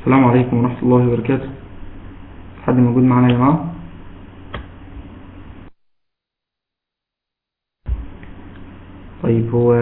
السلام عليكم ورحمة الله وبركاته حد موجود معنا يا جماعة طيب هو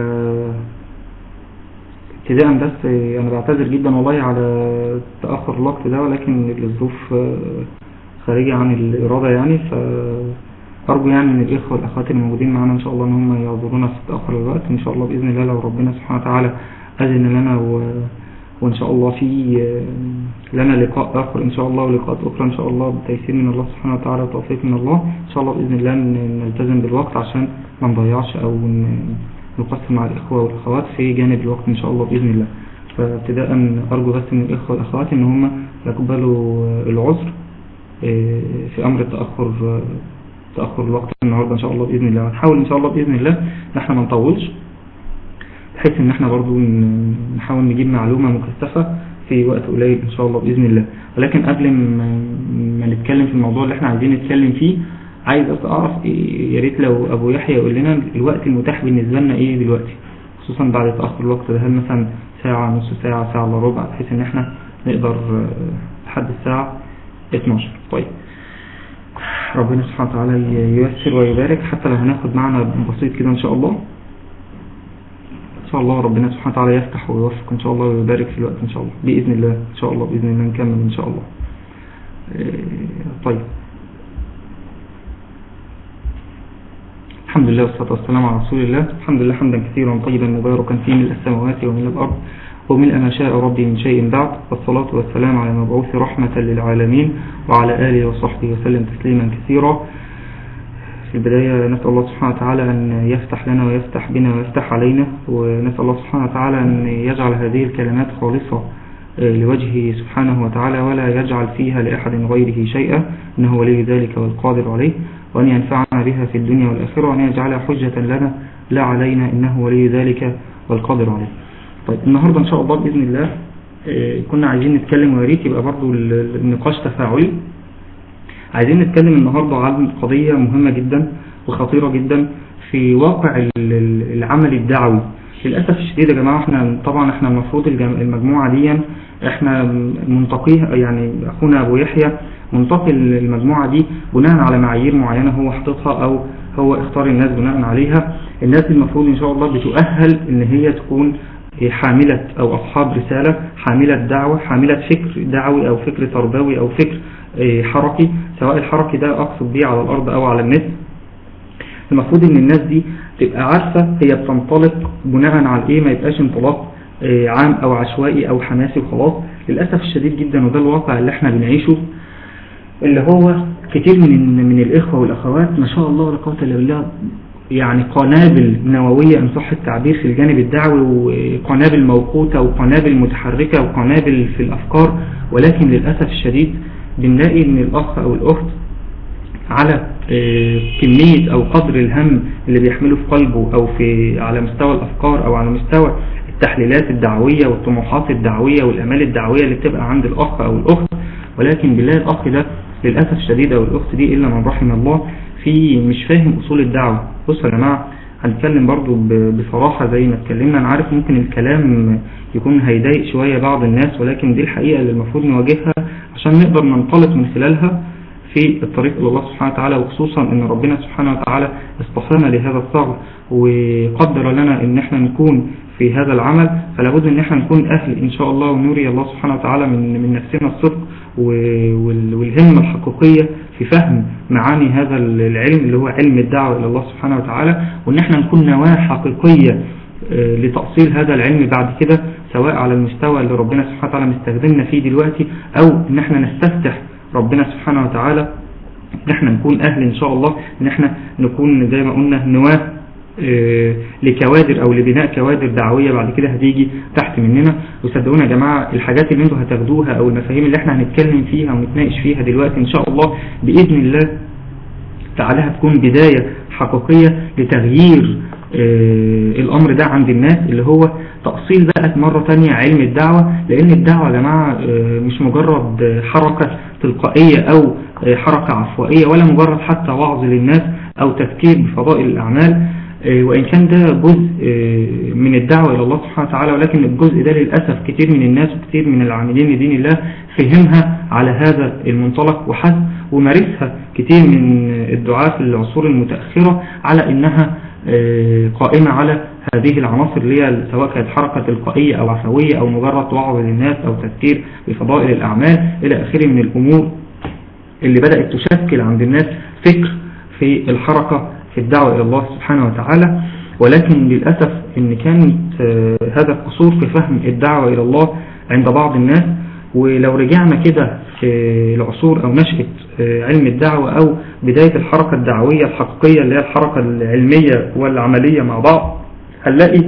ابتداء بس انا بعتذر جدا والله على تأخر الوقت ده ولكن الظروف خارجة عن الإرادة يعني فأرجو يعني من الإخوة والأخوات الموجودين معنا إن شاء الله إن هم يعذرونا في تأخر الوقت إن شاء الله بإذن الله لو ربنا سبحانه وتعالى أذن لنا و... وإن شاء الله في لنا لقاء آخر إن شاء الله ولقاءات أخرى إن شاء الله بتيسير من الله سبحانه وتعالى وتوفيق من الله إن شاء الله بإذن الله نلتزم بالوقت عشان ما نضيعش أو نقسم مع الإخوة والأخوات في جانب الوقت إن شاء الله بإذن الله فابتداء أرجو بس من الإخوة والأخوات إن هم يقبلوا العذر في أمر التأخر تأخر الوقت النهاردة إن شاء الله بإذن الله هنحاول إن شاء الله بإذن الله إن احنا ما نطولش بحيث إن احنا برضو نحاول نجيب معلومة مكثفة في وقت قليل إن شاء الله بإذن الله ولكن قبل ما نتكلم في الموضوع اللي احنا عايزين نتكلم فيه عايز بس أعرف يا ريت لو أبو يحيى يقول لنا الوقت المتاح بالنسبة لنا إيه دلوقتي خصوصا بعد تأخر الوقت ده هل مثلا ساعة نص ساعة ساعة إلا ربع بحيث إن احنا نقدر لحد الساعة 12 طيب ربنا سبحانه وتعالى ييسر ويبارك حتى لو هناخد معنا بسيط كده ان شاء الله ان شاء الله ربنا سبحانه وتعالى يفتح ويوفق ان شاء الله ويبارك في الوقت ان شاء الله بإذن الله ان شاء الله بإذن الله نكمل ان شاء الله طيب الحمد لله والصلاة والسلام على رسول الله الحمد لله حمدا كثيرا طيبا مباركا فيه من السماوات ومن الأرض وملء ما شاء ربي من شيء بعد والصلاة والسلام على مبعوث رحمة للعالمين وعلى آله وصحبه وسلم تسليما كثيرا في البداية نسأل الله سبحانه وتعالى أن يفتح لنا ويفتح بنا ويفتح علينا ونسأل الله سبحانه وتعالى أن يجعل هذه الكلمات خالصة لوجهه سبحانه وتعالى ولا يجعل فيها لأحد غيره شيئا إنه ولي ذلك والقادر عليه وأن ينفعنا بها في الدنيا والآخرة وأن يجعلها حجة لنا لا علينا إنه ولي ذلك والقادر عليه طيب النهاردة إن شاء الله بإذن الله كنا عايزين نتكلم وياريت يبقى برضو النقاش تفاعلي عايزين نتكلم النهاردة عن قضية مهمة جدا وخطيرة جدا في واقع العمل الدعوي للأسف الشديد يا جماعة احنا طبعا احنا المفروض المجموعة دي احنا منتقيها يعني اخونا ابو يحيى منتقي المجموعة دي بناء على معايير معينة هو حطتها او هو اختار الناس بناء عليها الناس المفروض ان شاء الله بتؤهل ان هي تكون حاملة او اصحاب رسالة حاملة دعوة حاملة فكر دعوي او فكر تربوي او فكر حركي سواء الحركي ده اقصد بيه على الارض او على النت المفروض ان الناس دي تبقى عارفة هي بتنطلق بناء على ايه ما يبقاش انطلاق عام او عشوائي او حماسي وخلاص للأسف الشديد جدا وده الواقع اللي احنا بنعيشه اللي هو كتير من من الاخوة والاخوات ما شاء الله ولا قوه الا بالله يعني قنابل نووية ان صح التعبير في الجانب الدعوي وقنابل موقوتة وقنابل متحركة وقنابل في الافكار ولكن للأسف الشديد بنلاقي ان الاخ او الاخت على كمية او قدر الهم اللي بيحمله في قلبه او في على مستوى الافكار او على مستوى التحليلات الدعوية والطموحات الدعوية والامال الدعوية اللي بتبقى عند الاخ او الاخت ولكن بالله الاخ ده للأسف الشديد او الاخت دي الا من رحم الله في مش فاهم اصول الدعوة بصوا يا جماعة هنتكلم برضو بصراحة زي ما اتكلمنا انا عارف ممكن الكلام يكون هيضايق شوية بعض الناس ولكن دي الحقيقة اللي المفروض نواجهها عشان نقدر ننطلق من خلالها في الطريق إلى الله سبحانه وتعالى وخصوصا ان ربنا سبحانه وتعالى اصطفانا لهذا الثغر وقدر لنا ان احنا نكون في هذا العمل فلا بد ان احنا نكون اهل ان شاء الله ونوري الله سبحانه وتعالى من من نفسنا الصدق والهمة الحقيقية في فهم معاني هذا العلم اللي هو علم الدعوة الى الله سبحانه وتعالى وان احنا نكون نواة حقيقية لتأصيل هذا العلم بعد كده سواء على المستوى اللي ربنا سبحانه وتعالى مستخدمنا فيه دلوقتي او ان احنا نستفتح ربنا سبحانه وتعالى ان احنا نكون اهل ان شاء الله ان احنا نكون زي ما قلنا نواة اه لكوادر او لبناء كوادر دعوية بعد كده هتيجي تحت مننا وصدقونا يا جماعة الحاجات اللي انتوا هتاخدوها او المفاهيم اللي احنا هنتكلم فيها ونتناقش فيها دلوقتي ان شاء الله بإذن الله تعالى هتكون بداية حقيقية لتغيير اه الامر ده عند الناس اللي هو تأصيل بقى مرة تانية علم الدعوة لان الدعوة يا جماعة اه مش مجرد حركة تلقائية او حركة عفوائية ولا مجرد حتى وعظ للناس او تذكير بفضائل الاعمال وإن كان ده جزء من الدعوة إلى الله سبحانه وتعالى ولكن الجزء ده للأسف كتير من الناس وكتير من العاملين لدين الله فهمها على هذا المنطلق وحسب ومارسها كتير من الدعاة في العصور المتأخرة على إنها قائمة على هذه العناصر اللي هي سواء كانت حركة تلقائية أو عفوية أو مجرد وعظ للناس أو تذكير بفضائل الأعمال إلى آخره من الأمور اللي بدأت تشكل عند الناس فكر في الحركة في الدعوة إلى الله سبحانه وتعالى ولكن للأسف إن كانت هذا القصور في فهم الدعوة إلى الله عند بعض الناس ولو رجعنا كده في العصور أو نشأة علم الدعوة أو بداية الحركة الدعوية الحقيقية اللي هي الحركة العلمية والعملية مع بعض هنلاقي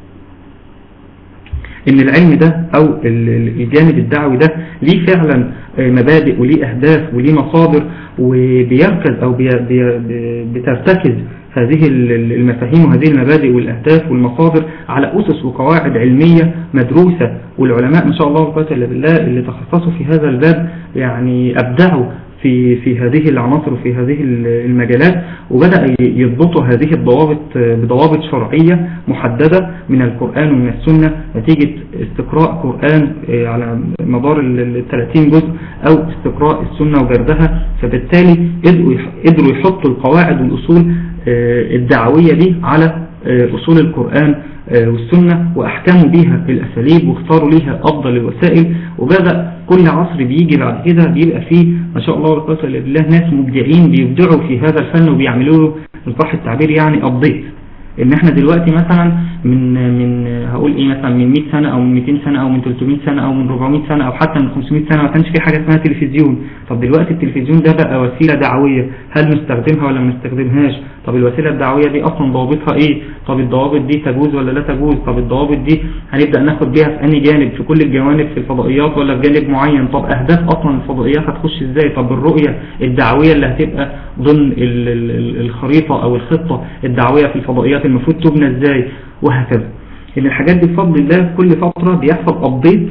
ان العلم ده او الجانب الدعوي ده ليه فعلا مبادئ وليه اهداف وليه مصادر وبيركز او بي بي بترتكز هذه المفاهيم وهذه المبادئ والاهداف والمصادر على اسس وقواعد علمية مدروسة والعلماء ما شاء الله قوة الا بالله اللي تخصصوا في هذا الباب يعني ابدعوا في في هذه العناصر وفي هذه المجالات وبدأ يضبطوا هذه الضوابط بضوابط شرعية محددة من القرآن ومن السنة نتيجة استقراء قرآن على مدار ال 30 جزء أو استقراء السنة وجردها فبالتالي قدروا يحطوا القواعد والأصول الدعوية دي على أصول القرآن والسنة وأحكموا بيها الأساليب واختاروا ليها أفضل الوسائل وبدأ كل عصر بيجي بعد كده بيبقى فيه ما شاء الله وقوة إلا بالله ناس مبدعين بيبدعوا في هذا الفن وبيعملوا له إن صح التعبير يعني أبديت ان احنا دلوقتي مثلا من من هقول ايه مثلا من 100 سنة او من 200 سنة او من 300 سنة او من 400 سنة او حتى من 500 سنة ما كانش في حاجة اسمها تلفزيون طب دلوقتي التلفزيون ده بقى وسيلة دعوية هل نستخدمها ولا ما نستخدمهاش طب الوسيلة الدعوية دي اصلا ضوابطها ايه طب الضوابط دي تجوز ولا لا تجوز طب الضوابط دي هنبدأ ناخد بيها في انهي جانب في كل الجوانب في الفضائيات ولا في جانب معين طب اهداف اصلا الفضائيات هتخش ازاي طب الرؤية الدعوية اللي هتبقى ضمن الخريطة او الخطة الدعوية في الفضائيات المفروض تبنى ازاي وهكذا ان الحاجات دي بفضل الله كل فترة بيحصل ابديت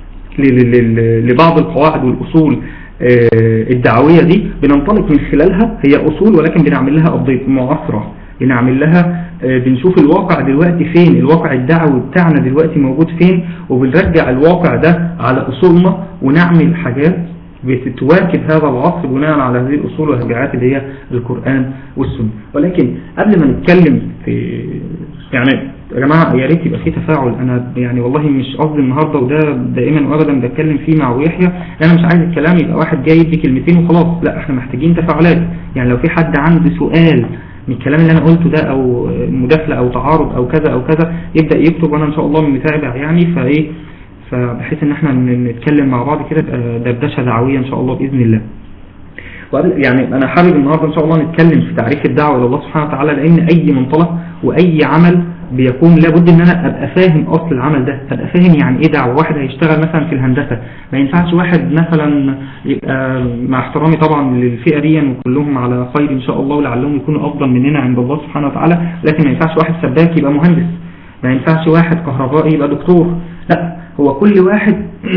لبعض القواعد والاصول الدعوية دي بننطلق من خلالها هي اصول ولكن بنعمل لها ابديت معاصرة بنعمل لها بنشوف الواقع دلوقتي فين الواقع الدعوي بتاعنا دلوقتي موجود فين وبنرجع الواقع ده على اصولنا ونعمل حاجات بتواكب هذا العصر بناء على هذه الأصول والهجعات اللي هي القرآن والسنة ولكن قبل ما نتكلم في يعني يا جماعة يا ريت يبقى في تفاعل أنا يعني والله مش قصدي النهاردة وده دائما وأبدا بتكلم فيه مع ويحيى أنا مش عايز الكلام يبقى واحد جاي يدي كلمتين وخلاص لا احنا محتاجين تفاعلات يعني لو في حد عنده سؤال من الكلام اللي أنا قلته ده أو مداخلة أو تعارض أو كذا أو كذا يبدأ يكتب وأنا إن شاء الله متابع يعني فإيه فبحيث ان احنا نتكلم مع بعض كده دردشة دعوية ان شاء الله بإذن الله يعني انا حابب النهاردة ان شاء الله نتكلم في تعريف الدعوة الى الله سبحانه وتعالى لان اي منطلق واي عمل بيكون لابد ان انا ابقى فاهم اصل العمل ده ابقى فاهم يعني ايه دعوة واحد هيشتغل مثلا في الهندسة ما ينفعش واحد مثلا يبقى مع احترامي طبعا للفئة دي وكلهم على خير ان شاء الله ولعلهم يكونوا افضل مننا عند الله سبحانه وتعالى لكن ما ينفعش واحد سباك يبقى مهندس ما ينفعش واحد كهربائي يبقى دكتور لا هو كل واحد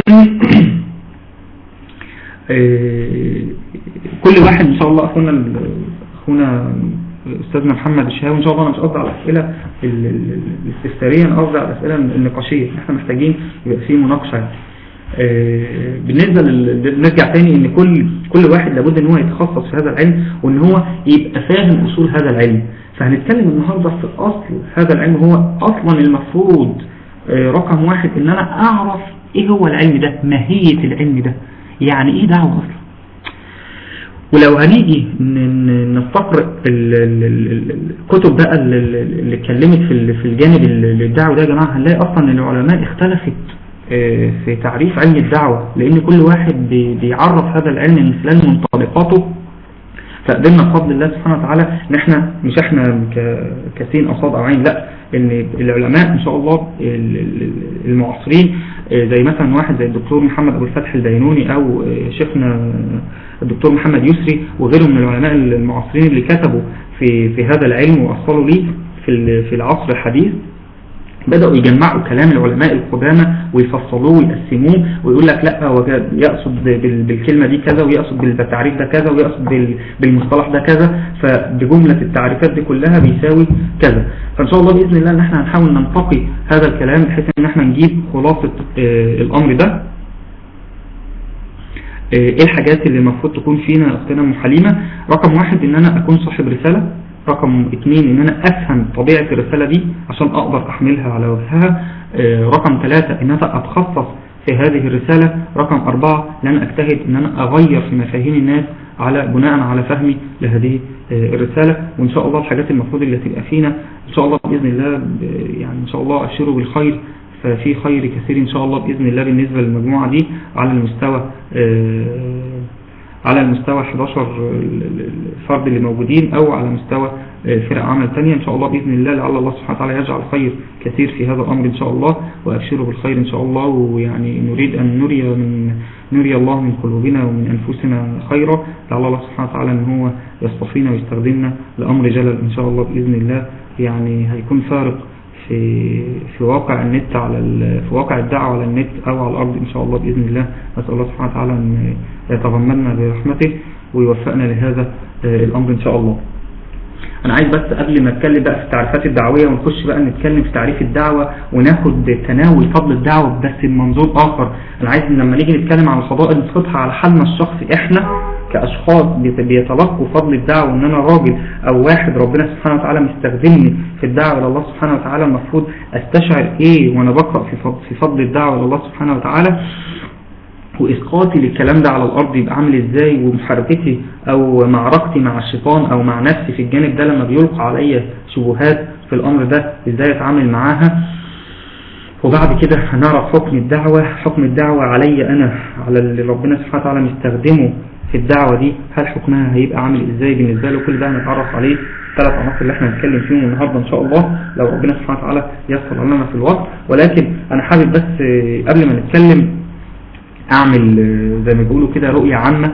كل واحد ان شاء الله اخونا اخونا استاذنا محمد الشهاوي ان شاء الله انا مش قصدي على الاسئله الاستفساريه انا قصدي على الاسئله النقاشيه احنا محتاجين يبقى في مناقشه بالنسبه نرجع تاني ان كل كل واحد لابد ان هو يتخصص في هذا العلم وان هو يبقى فاهم اصول هذا العلم فهنتكلم النهارده في اصل هذا العلم هو اصلا المفروض رقم واحد ان انا اعرف ايه هو العلم ده ماهية العلم ده يعني ايه دعوة اصلا ولو هنيجي نستقرأ الكتب بقى اللي اتكلمت في الجانب الدعوي ده يا جماعة هنلاقي اصلا ان العلماء اختلفت في تعريف علم الدعوة لان كل واحد بيعرف هذا العلم من خلال منطلقاته فقدرنا بفضل الله سبحانه وتعالى ان احنا مش احنا كسين اصاب او عين لا ان العلماء ان شاء الله المعاصرين زي مثلا واحد زي الدكتور محمد ابو الفتح البينوني او شيخنا الدكتور محمد يسري وغيره من العلماء المعاصرين اللي كتبوا في في هذا العلم واصلوا ليه في في العصر الحديث بدأوا يجمعوا كلام العلماء القدامى ويفصلوه ويقسموه ويقول لك لا هو يقصد بالكلمة دي كذا ويقصد بالتعريف ده كذا ويقصد بالمصطلح ده كذا فبجملة التعريفات دي كلها بيساوي كذا فإن شاء الله بإذن الله ان احنا هنحاول ننتقي هذا الكلام بحيث ان احنا نجيب خلاصة الأمر ده ايه الحاجات اللي المفروض تكون فينا اختنا ام حليمه رقم واحد ان انا اكون صاحب رسالة رقم اثنين ان انا افهم طبيعة الرسالة دي عشان اقدر احملها على وجهها رقم ثلاثة ان انا اتخصص في هذه الرسالة رقم أربعة ان انا اجتهد ان انا اغير في مفاهيم الناس على بناء على فهمي لهذه الرسالة وان شاء الله الحاجات المفروض اللي هتبقى فينا ان شاء الله بإذن الله يعني ان شاء الله اشيروا بالخير ففي خير كثير إن شاء الله بإذن الله بالنسبة للمجموعة دي على المستوى على المستوى 11 الفرد اللي موجودين أو على مستوى فرق عمل تانية إن شاء الله بإذن الله لعل الله سبحانه وتعالى يجعل خير كثير في هذا الأمر إن شاء الله وأبشروا بالخير إن شاء الله ويعني نريد أن نري من نري الله من قلوبنا ومن أنفسنا خيرا لعل الله سبحانه وتعالى أن هو يصطفينا ويستخدمنا لأمر جلل إن شاء الله بإذن الله يعني هيكون فارق في في واقع النت على في واقع الدعوة على النت أو على الأرض إن شاء الله بإذن الله نسأل الله سبحانه وتعالى أن يتغمدنا برحمته ويوفقنا لهذا الأمر إن شاء الله أنا عايز بس قبل ما أتكلم بقى في التعريفات الدعوية ونخش بقى نتكلم في تعريف الدعوة وناخد تناول فضل الدعوة بس بمنظور آخر أنا عايز لما نيجي نتكلم عن الفضائل نسقطها على حالنا الشخصي إحنا كأشخاص بيتلقوا فضل الدعوة ان انا راجل او واحد ربنا سبحانه وتعالى مستخدمني في الدعوة الى الله سبحانه وتعالى المفروض استشعر ايه وانا بقرأ في فضل الدعوة الى الله سبحانه وتعالى وإسقاطي للكلام ده على الأرض يبقى عامل إزاي ومحاربتي أو معركتي مع الشيطان أو مع نفسي في الجانب ده لما بيلقى عليا شبهات في الأمر ده إزاي أتعامل معاها وبعد كده هنعرف حكم الدعوة حكم الدعوة علي أنا على اللي ربنا سبحانه وتعالى مستخدمه في الدعوة دي هل حكمها هيبقى عامل ازاي بالنسبة له كل ده هنتعرف عليه ثلاث عناصر اللي احنا هنتكلم فيهم النهاردة ان شاء الله لو ربنا سبحانه وتعالى يسر لنا في الوقت ولكن انا حابب بس قبل ما نتكلم اعمل زي ما بيقولوا كده رؤية عامة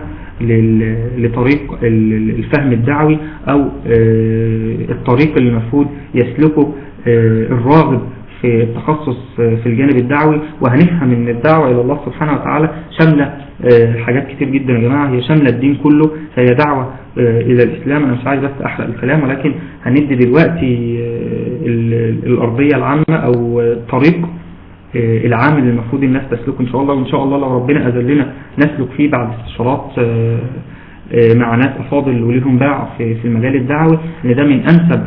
لطريق الفهم الدعوي او الطريق اللي المفروض يسلكه الراغب في التخصص في الجانب الدعوي وهنفهم ان الدعوة الى الله سبحانه وتعالى شاملة حاجات كتير جدا يا جماعة هي شاملة الدين كله فهي دعوة الى الاسلام انا مش عايز بس احرق الكلام ولكن هندي دلوقتي الارضية العامة او الطريق العام اللي المفروض الناس تسلكه ان شاء الله وان شاء الله لو ربنا اذلنا نسلك فيه بعد استشارات مع ناس افاضل وليهم باع في المجال الدعوي ان ده من انسب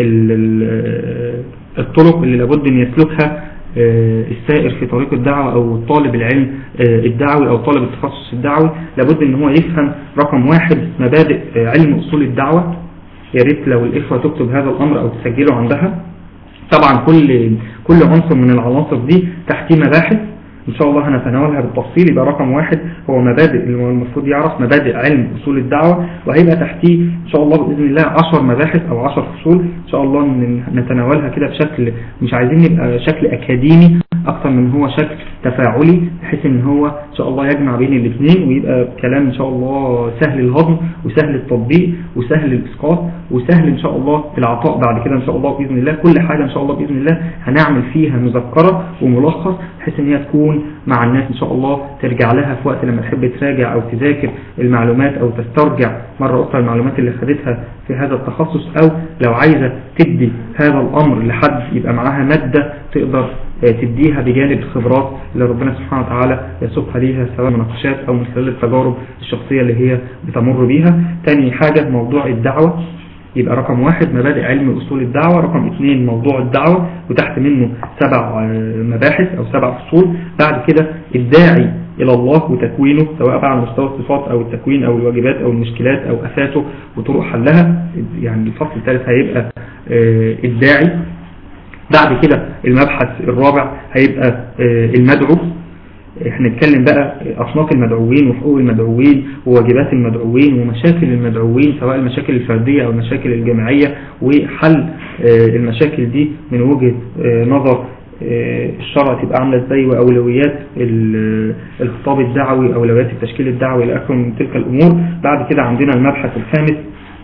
الطرق اللي لابد ان يسلكها السائر في طريق الدعوة او طالب العلم الدعوي او طالب التخصص الدعوي لابد ان هو يفهم رقم واحد مبادئ علم اصول الدعوة يا ريت لو الاخوة تكتب هذا الامر او تسجله عندها طبعا كل كل عنصر من العناصر دي تحتيه مباحث ان شاء الله هنتناولها بالتفصيل يبقى رقم واحد هو مبادئ اللي المفروض يعرف مبادئ علم اصول الدعوة وهيبقى تحتيه ان شاء الله باذن الله 10 مباحث او 10 فصول ان شاء الله نتناولها كده بشكل مش عايزين يبقى شكل اكاديمي اكتر من هو شكل تفاعلي بحيث ان هو ان شاء الله يجمع بين الاثنين ويبقى كلام ان شاء الله سهل الهضم وسهل التطبيق وسهل الاسقاط وسهل ان شاء الله العطاء بعد كده ان شاء الله باذن الله كل حاجة ان شاء الله باذن الله هنعمل فيها مذكرة وملخص بحيث ان هي تكون مع الناس ان شاء الله ترجع لها في وقت لما تحب تراجع او تذاكر المعلومات او تسترجع مرة اخرى المعلومات اللي خدتها في هذا التخصص او لو عايزة تدي هذا الامر لحد يبقى معاها مادة تقدر تديها بجانب الخبرات اللي ربنا سبحانه وتعالى يسوقها ليها سواء مناقشات او من خلال التجارب الشخصية اللي هي بتمر بيها تاني حاجة موضوع الدعوة يبقى رقم واحد مبادئ علم أصول الدعوة رقم اثنين موضوع الدعوة وتحت منه سبع مباحث أو سبع فصول بعد كده الداعي إلى الله وتكوينه سواء بقى على مستوى الصفات أو التكوين أو الواجبات أو المشكلات أو أفاته وطرق حلها يعني الفصل الثالث هيبقى الداعي بعد كده المبحث الرابع هيبقى المدعو احنا نتكلم بقى اصناف المدعوين وحقوق المدعوين وواجبات المدعوين ومشاكل المدعوين سواء المشاكل الفردية او المشاكل الجماعية وحل المشاكل دي من وجهة نظر الشرع تبقى عاملة ازاي واولويات الخطاب الدعوي اولويات التشكيل الدعوي الى اخره من تلك الامور بعد كده عندنا المبحث الخامس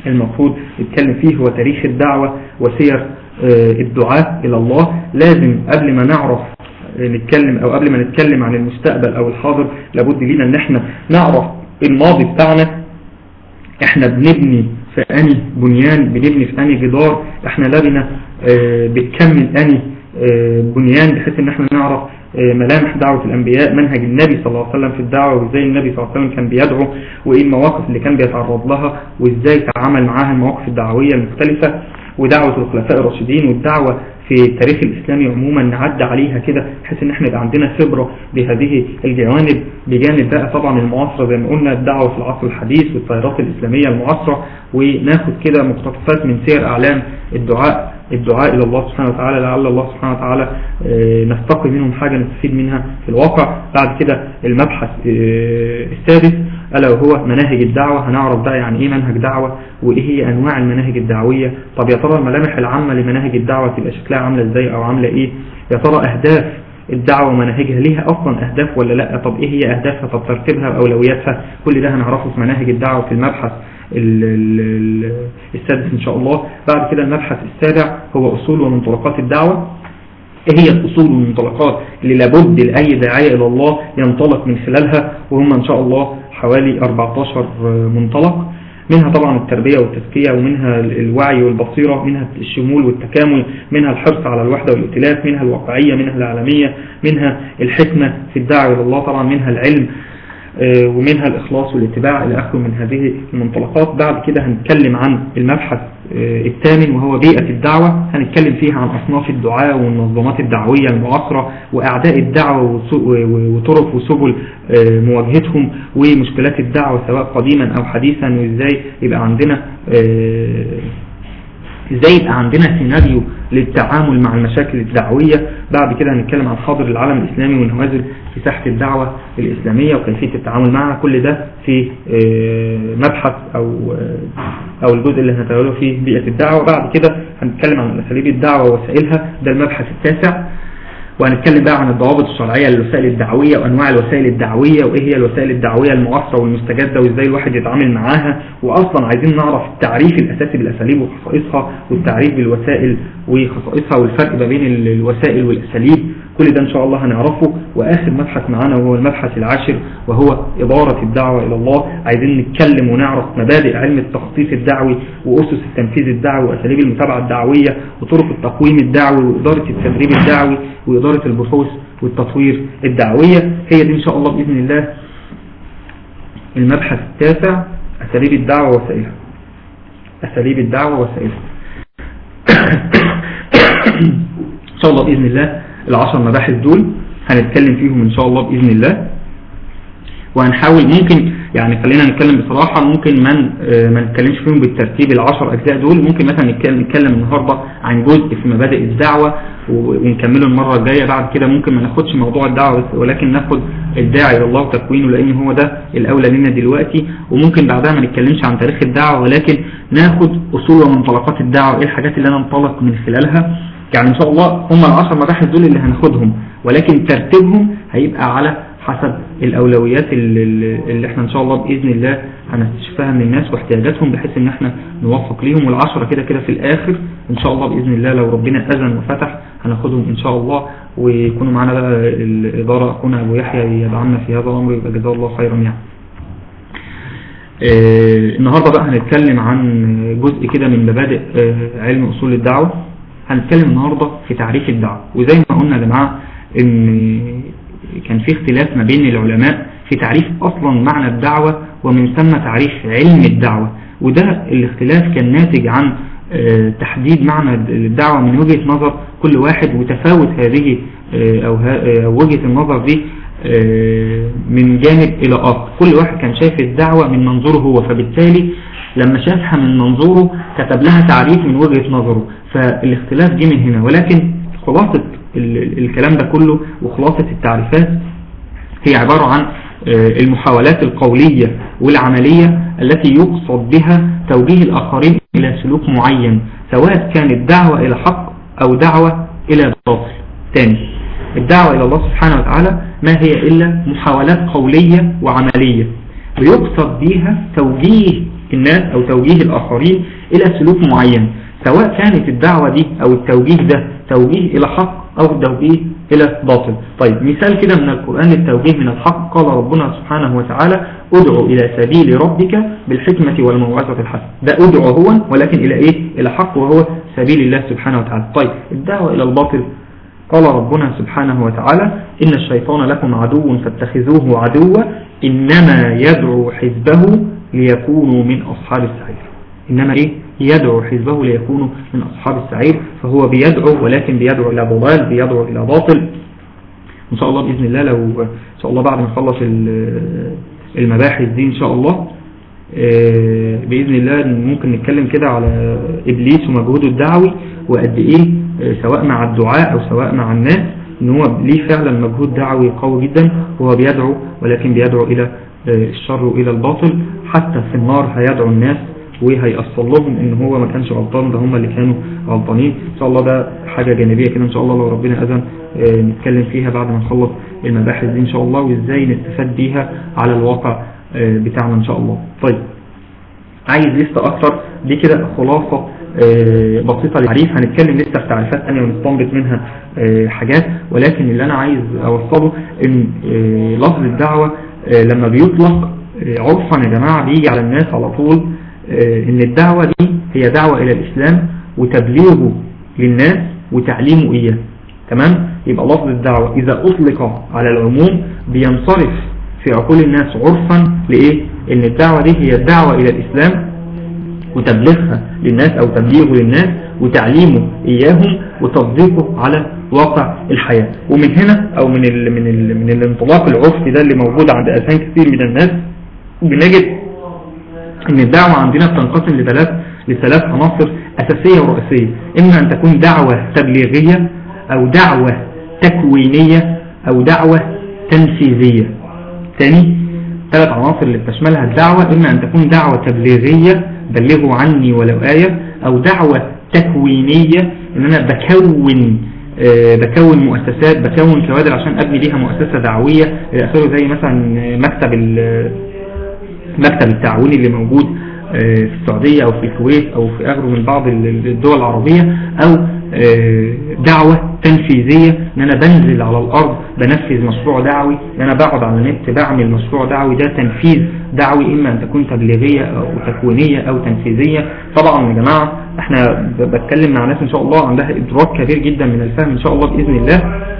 المفروض نتكلم فيه هو تاريخ الدعوة وسير الدعاء إلى الله لازم قبل ما نعرف نتكلم أو قبل ما نتكلم عن المستقبل أو الحاضر لابد لينا أن احنا نعرف الماضي بتاعنا احنا بنبني في أني بنيان بنبني في أني جدار احنا لبنة بتكمل أني بنيان بحيث ان احنا نعرف ملامح دعوة الأنبياء منهج النبي صلى الله عليه وسلم في الدعوة وإزاي النبي صلى الله عليه وسلم كان بيدعو وإيه المواقف اللي كان بيتعرض لها وإزاي تعامل معاها المواقف الدعوية المختلفة ودعوة الخلفاء الراشدين والدعوة في التاريخ الإسلامي عموما نعد عليها كده بحيث ان احنا يبقى عندنا خبرة بهذه الجوانب بجانب بقى طبعا المعاصرة زي ما قلنا الدعوة في العصر الحديث والتيارات الإسلامية المعاصرة وناخد كده مقتطفات من سير أعلام الدعاء الدعاء إلى الله سبحانه وتعالى لعل الله سبحانه وتعالى نستقي منهم حاجة نستفيد منها في الواقع بعد كده المبحث السادس ألا وهو مناهج الدعوة هنعرف بقى يعني إيه منهج دعوة وإيه هي أنواع المناهج الدعوية طب يا ترى الملامح العامة لمناهج الدعوة تبقى شكلها عاملة إزاي أو عاملة إيه يا ترى أهداف الدعوة ومناهجها ليها أصلا أهداف ولا لا طب إيه هي أهدافها طب ترتيبها وأولوياتها كل ده هنعرفه في مناهج الدعوة في المبحث السادس إن شاء الله بعد كده المبحث السابع هو أصول ومنطلقات الدعوة ايه هي الأصول والمنطلقات اللي لابد لأي داعية إلى الله ينطلق من خلالها وهم إن شاء الله حوالي 14 منطلق منها طبعا التربية والتزكية ومنها الوعي والبصيرة منها الشمول والتكامل منها الحرص على الوحدة والائتلاف منها الواقعية منها العالمية منها الحكمة في الدعوة إلى الله طبعا منها العلم ومنها الإخلاص والاتباع إلى آخره من هذه المنطلقات بعد كده هنتكلم عن المبحث الثامن وهو بيئة الدعوة هنتكلم فيها عن أصناف الدعاء والمنظمات الدعوية المعاصرة وأعداء الدعوة وطرق وسبل مواجهتهم ومشكلات الدعوة سواء قديما أو حديثا وإزاي يبقى عندنا ازاي يبقى عندنا سيناريو للتعامل مع المشاكل الدعوية بعد كده هنتكلم عن حاضر العالم الإسلامي والنوازل في ساحة الدعوة الإسلامية وكيفية التعامل معها كل ده في مبحث أو أو الجزء اللي هنتناوله فيه بيئة الدعوة بعد كده هنتكلم عن أساليب الدعوة ووسائلها ده المبحث التاسع وهنتكلم بقى عن الضوابط الشرعية للوسائل الدعوية وأنواع الوسائل الدعوية وإيه هي الوسائل الدعوية المعاصرة والمستجدة وإزاي الواحد يتعامل معاها وأصلا عايزين نعرف التعريف الأساسي بالأساليب وخصائصها والتعريف بالوسائل وخصائصها والفرق ما بين الوسائل والأساليب كل ده إن شاء الله هنعرفه وآخر مبحث معانا وهو المبحث العاشر وهو إدارة الدعوة إلى الله عايزين نتكلم ونعرف مبادئ علم التخطيط الدعوي وأسس التنفيذ الدعوي وأساليب المتابعة الدعوية وطرق التقويم الدعوي وإدارة التدريب الدعوي وإدارة البحوث والتطوير الدعوية هي دي إن شاء الله بإذن الله المبحث التاسع أساليب الدعوة ووسائلها أساليب الدعوة ووسائلها إن شاء الله بإذن الله العشر مباحث دول هنتكلم فيهم إن شاء الله بإذن الله وهنحاول ممكن يعني خلينا نتكلم بصراحة ممكن من ما نتكلمش فيهم بالترتيب العشر أجزاء دول ممكن مثلا نتكلم النهاردة عن جزء في مبادئ الدعوة ونكمله المرة الجاية بعد كده ممكن ما ناخدش موضوع الدعوة ولكن ناخد الداعي إلى الله وتكوينه لأن هو ده الأولى لنا دلوقتي وممكن بعدها ما نتكلمش عن تاريخ الدعوة ولكن ناخد أصول ومنطلقات الدعوة إيه الحاجات اللي أنا انطلق من خلالها يعني إن شاء الله هم العشر مباحث دول اللي هناخدهم ولكن ترتيبهم هيبقى على حسب الأولويات اللي, اللي احنا ان شاء الله بإذن الله هنستشفها من الناس واحتياجاتهم بحيث ان احنا نوفق ليهم والعشرة كده كده في الآخر ان شاء الله بإذن الله لو ربنا أذن وفتح هناخدهم ان شاء الله ويكونوا معنا بقى الإدارة أخونا أبو يحيى يدعمنا في هذا الأمر يبقى جزاه الله خيرا يعني اه النهاردة بقى هنتكلم عن جزء كده من مبادئ اه علم أصول الدعوة هنتكلم النهاردة في تعريف الدعوة وزي ما قلنا يا جماعة ان كان في اختلاف ما بين العلماء في تعريف أصلا معنى الدعوة ومن ثم تعريف علم الدعوة وده الاختلاف كان ناتج عن تحديد معنى الدعوة من وجهة نظر كل واحد وتفاوت هذه أو وجهة النظر دي من جانب إلى آخر كل واحد كان شايف الدعوة من منظوره هو فبالتالي لما شافها من منظوره كتب لها تعريف من وجهة نظره فالاختلاف جه من هنا ولكن خلاصة الكلام ده كله وخلاصة التعريفات هي عبارة عن المحاولات القولية والعملية التي يقصد بها توجيه الآخرين إلى سلوك معين سواء كانت دعوة إلى حق أو دعوة إلى باطل تاني الدعوة إلى الله سبحانه وتعالى ما هي إلا محاولات قولية وعملية ويقصد بها توجيه الناس أو توجيه الآخرين إلى سلوك معين سواء كانت الدعوة دي أو التوجيه ده توجيه إلى حق أو توجيه إلى باطل طيب مثال كده من القرآن للتوجيه من الحق قال ربنا سبحانه وتعالى ادعو إلى سبيل ربك بالحكمة والموعظة الحسنة ده ادعو هو ولكن إلى إيه إلى حق وهو سبيل الله سبحانه وتعالى طيب الدعوة إلى الباطل قال ربنا سبحانه وتعالى إن الشيطان لكم عدو فاتخذوه عدوا إنما يدعو حزبه ليكونوا من أصحاب السعير إنما إيه يدعو حزبه ليكونوا من أصحاب السعير فهو بيدعو ولكن بيدعو إلى ضلال بيدعو إلى باطل إن شاء الله بإذن الله لو إن شاء الله بعد ما نخلص المباحث دي إن شاء الله آه، بإذن الله ممكن نتكلم كده على إبليس ومجهوده الدعوي وقد إيه آه، سواء مع الدعاء أو سواء مع الناس إن هو ليه فعلا مجهود دعوي قوي جدا وهو بيدعو ولكن بيدعو إلى آه، الشر وإلى الباطل حتى في النار هيدعو الناس وهيأصل لهم ان هو ما كانش غلطان ده هم اللي كانوا غلطانين ان شاء الله ده حاجة جانبية كده ان شاء الله لو ربنا اذن آه، نتكلم فيها بعد ما نخلص المباحث دي ان شاء الله وازاي نستفاد بيها على الواقع آه، بتاعنا ان شاء الله طيب عايز لسه اكتر دي كده خلاصة آه، بسيطة للتعريف هنتكلم لسه في تعريفات تانية ونستنبط منها حاجات ولكن اللي انا عايز اوصله ان لفظ الدعوة لما بيطلق عرفا يا جماعة بيجي على الناس على طول آه، ان الدعوة دي هي دعوة الى الاسلام وتبليغه للناس وتعليمه اياه تمام يبقى لفظ الدعوة اذا اطلق على العموم بينصرف في عقول الناس عرفا لايه ان الدعوة دي هي الدعوة الى الاسلام وتبليغها للناس او تبليغه للناس وتعليمه اياهم وتصديقه على واقع الحياة ومن هنا او من ال من ال من الانطلاق العرفي ده اللي موجود عند اذهان كثير من الناس بنجد ان الدعوة عندنا بتنقسم لثلاث لثلاث عناصر اساسية ورئيسية اما ان تكون دعوة تبليغية او دعوة تكوينية او دعوة تنفيذية ثاني ثلاث عناصر اللي بتشملها الدعوة اما ان تكون دعوة تبليغية بلغوا عني ولو آية او دعوة تكوينية ان انا بكون آه، بكون مؤسسات بكون كوادر عشان ابني بيها مؤسسة دعوية الى اخره زي مثلا مكتب المكتب التعاوني اللي موجود آه، في السعودية أو في الكويت أو في أغلب من بعض الدول العربية أو آه، دعوة تنفيذية ان انا بنزل على الارض بنفذ مشروع دعوي ان انا بقعد على النت بعمل مشروع دعوي ده تنفيذ دعوي اما ان تكون تبليغية او تكوينية او تنفيذية طبعا يا جماعة احنا بتكلم مع ناس ان شاء الله عندها ادراك كبير جدا من الفهم ان شاء الله باذن الله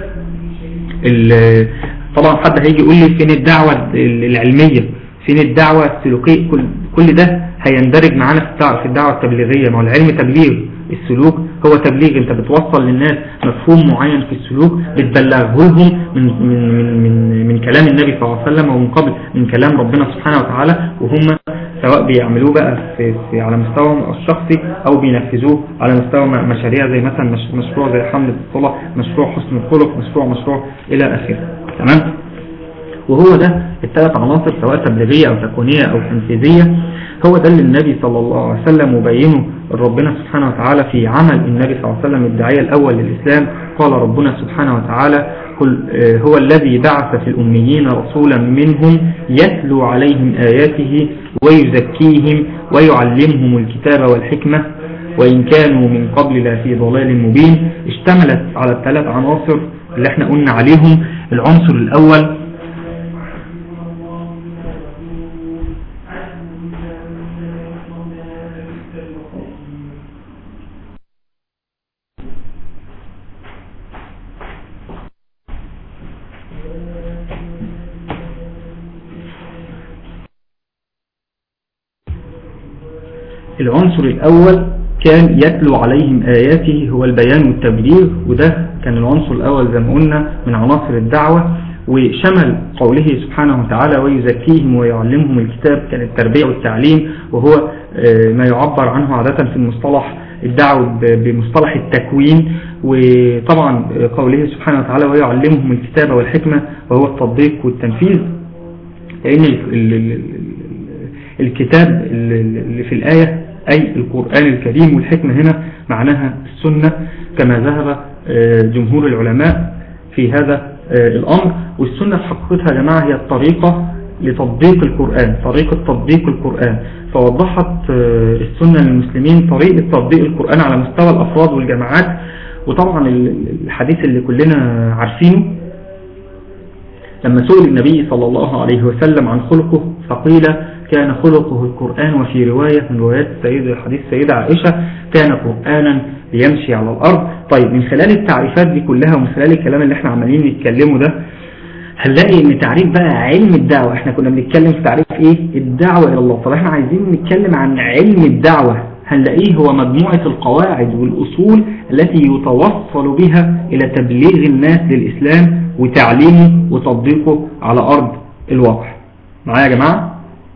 طبعا حد هيجي يقول لي فين الدعوة العلمية فين الدعوة السلوكية كل, كل ده هيندرج معانا في الدعوة التبليغية ما هو العلم تبليغ السلوك هو تبليغ انت بتوصل للناس مفهوم معين في السلوك بتبلغه لهم من, من, من, من, من كلام النبي صلى الله عليه وسلم ومن قبل من كلام ربنا سبحانه وتعالى وهم سواء بيعملوه بقى في, في على مستوى الشخصي او بينفذوه على مستوى مشاريع زي مثلا مشروع زي حملة الصلاة مشروع حسن الخلق مشروع مشروع الى اخره تمام وهو ده الثلاث عناصر سواء تبليغية أو تكوينية أو تنفيذية هو ده اللي النبي صلى الله عليه وسلم مبينه ربنا سبحانه وتعالى في عمل النبي صلى الله عليه وسلم الداعية الأول للإسلام قال ربنا سبحانه وتعالى قل آه، هو الذي بعث في الأميين رسولا منهم يتلو عليهم آياته ويزكيهم ويعلمهم الكتاب والحكمة وإن كانوا من قبل لا في ضلال مبين اشتملت على الثلاث عناصر اللي احنا قلنا عليهم العنصر الأول العنصر الأول كان يتلو عليهم آياته هو البيان والتبليغ وده كان العنصر الأول زي ما قلنا من عناصر الدعوة وشمل قوله سبحانه وتعالى ويزكيهم ويعلمهم الكتاب كان التربية والتعليم وهو آه، ما يعبر عنه عادة في المصطلح الدعوة بمصطلح التكوين وطبعا قوله سبحانه وتعالى ويعلمهم الكتاب والحكمة وهو التطبيق والتنفيذ لأن الكتاب اللي في الآية أي القرآن الكريم والحكمة هنا معناها السنة كما ذهب آه، جمهور العلماء في هذا آه، الأمر والسنة في حقيقتها يا جماعة هي الطريقة لتطبيق القرآن طريقة تطبيق القرآن فوضحت السنة للمسلمين طريقة تطبيق القرآن على مستوى الأفراد والجماعات وطبعا الحديث اللي كلنا عارفينه لما سئل النبي صلى الله عليه وسلم عن خلقه فقيل كان خلقه القرآن وفي رواية من روايات سيد حديث سيدة عائشة كان قرآنا يمشي على الأرض طيب من خلال التعريفات دي كلها ومن خلال الكلام اللي احنا عمالين نتكلمه ده هنلاقي ان تعريف بقى علم الدعوة احنا كنا بنتكلم في تعريف ايه الدعوة الى الله طب احنا عايزين نتكلم عن علم الدعوة هنلاقيه هو مجموعة القواعد والأصول التي يتوصل بها إلى تبليغ الناس للإسلام وتعليمه وتطبيقه على أرض الواقع معايا يا جماعة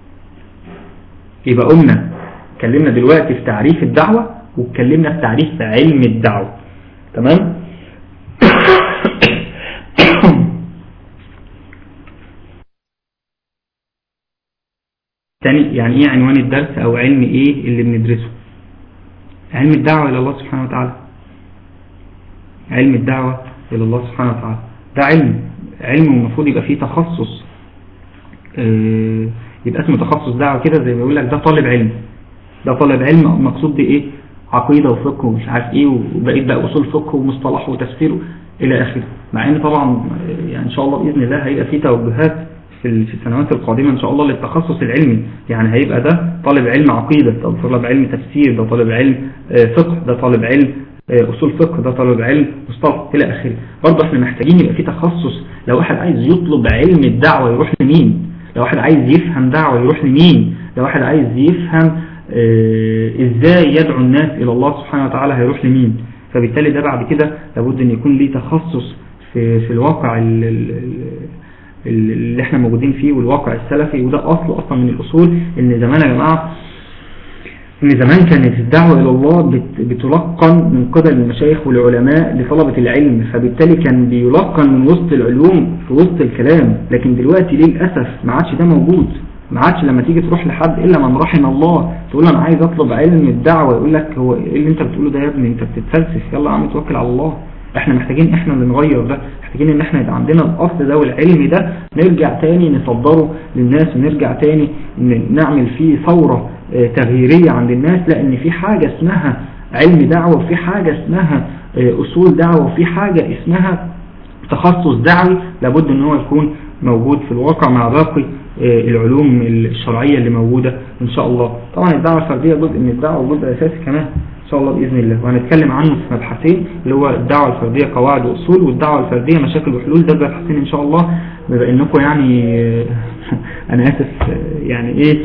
يبقى قلنا اتكلمنا دلوقتي في تعريف الدعوة واتكلمنا في تعريف علم الدعوة تمام تاني يعني ايه عنوان الدرس او علم ايه اللي بندرسه علم الدعوة الى الله سبحانه وتعالى علم الدعوة الى الله سبحانه وتعالى ده علم علم المفروض يبقى فيه تخصص اه يبقى اسمه تخصص دعوة كده زي ما بيقول لك ده طالب علم ده طالب علم مقصود بايه عقيدة وفقه ومش عارف ايه وبقيت بقى اصول فقه ومصطلح وتفسير الى اخره مع ان طبعا يعني ان شاء الله باذن الله هيبقى فيه توجهات في السنوات القادمة ان شاء الله للتخصص العلمي يعني هيبقى ده طالب علم عقيدة ده طالب علم تفسير ده طالب علم فقه ده طالب علم اصول فقه ده طالب علم مصطلح الى اخره برضه احنا محتاجين يبقى في تخصص لو واحد عايز يطلب علم الدعوة يروح لمين لو واحد عايز يفهم دعوة يروح لمين لو واحد عايز يفهم اه ازاي يدعو الناس الى الله سبحانه وتعالى هيروح لمين فبالتالي ده بعد كده لابد ان يكون ليه تخصص في, في الواقع اللي احنا موجودين فيه والواقع السلفي وده اصل اصلا من الاصول ان زمان يا جماعة ان زمان كانت الدعوة الى الله بتلقن من قبل المشايخ والعلماء لطلبة العلم فبالتالي كان بيلقن من وسط العلوم في وسط الكلام لكن دلوقتي للأسف ما عادش ده موجود ما عادش لما تيجي تروح لحد الا من رحم الله تقول له انا عايز اطلب علم الدعوة يقول لك هو ايه اللي انت بتقوله ده يا ابني انت بتتفلسف يلا عم توكل على الله احنا محتاجين احنا اللي نغير ده محتاجين ان احنا يبقى عندنا الاصل ده والعلم ده نرجع تاني نصدره للناس ونرجع تاني نعمل فيه ثورة اه تغييرية عند الناس لان في حاجة اسمها علم دعوة وفي حاجة اسمها اه اصول دعوة وفي حاجة اسمها تخصص دعوي لابد ان هو يكون موجود في الواقع مع باقي اه العلوم الشرعية اللي موجودة ان شاء الله طبعا الدعوة الفردية جزء من الدعوة وجزء اساسي كمان ان شاء الله بإذن الله وهنتكلم عنه في مبحثين اللي هو الدعوة الفردية قواعد وأصول والدعوة الفردية مشاكل وحلول ده مبحثين ان شاء الله بما انكم يعني انا اسف يعني ايه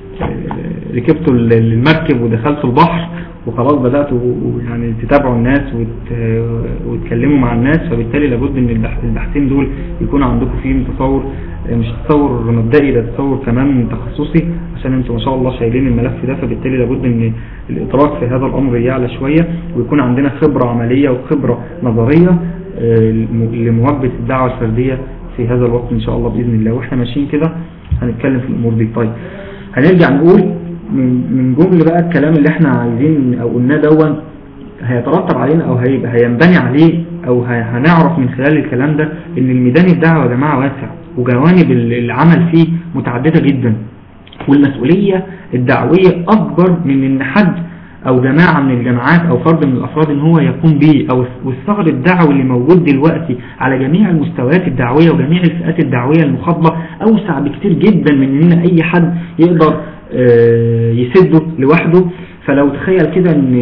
ركبتوا المركب ودخلتوا البحر وخلاص بدأتوا يعني تتابعوا الناس وتكلموا مع الناس فبالتالي لابد ان البحثين دول يكون عندكم فيهم تصور مش تصور مبدئي ده تصور كمان تخصصي عشان انتم ما شاء الله شايلين الملف ده فبالتالي لابد ان الادراك في هذا الامر يعلى شوية ويكون عندنا خبرة عملية وخبرة نظرية لمواجهة الدعوة الفردية في هذا الوقت ان شاء الله بإذن الله واحنا ماشيين كده هنتكلم في الامور دي طيب هنرجع نقول من جمل بقى الكلام اللي احنا عايزين او قلناه دون هيترتب علينا او هيبقى هينبني عليه او هنعرف من خلال الكلام ده ان الميدان الدعوة يا جماعة واسع وجوانب العمل فيه متعددة جدا والمسؤولية الدعوية اكبر من ان حد او جماعة من الجماعات او فرد من الافراد ان هو يقوم به او والثغر الدعوي اللي موجود دلوقتي على جميع المستويات الدعوية وجميع الفئات الدعوية المخاطبة اوسع بكتير جدا من ان اي حد يقدر يسده لوحده فلو تخيل كده ان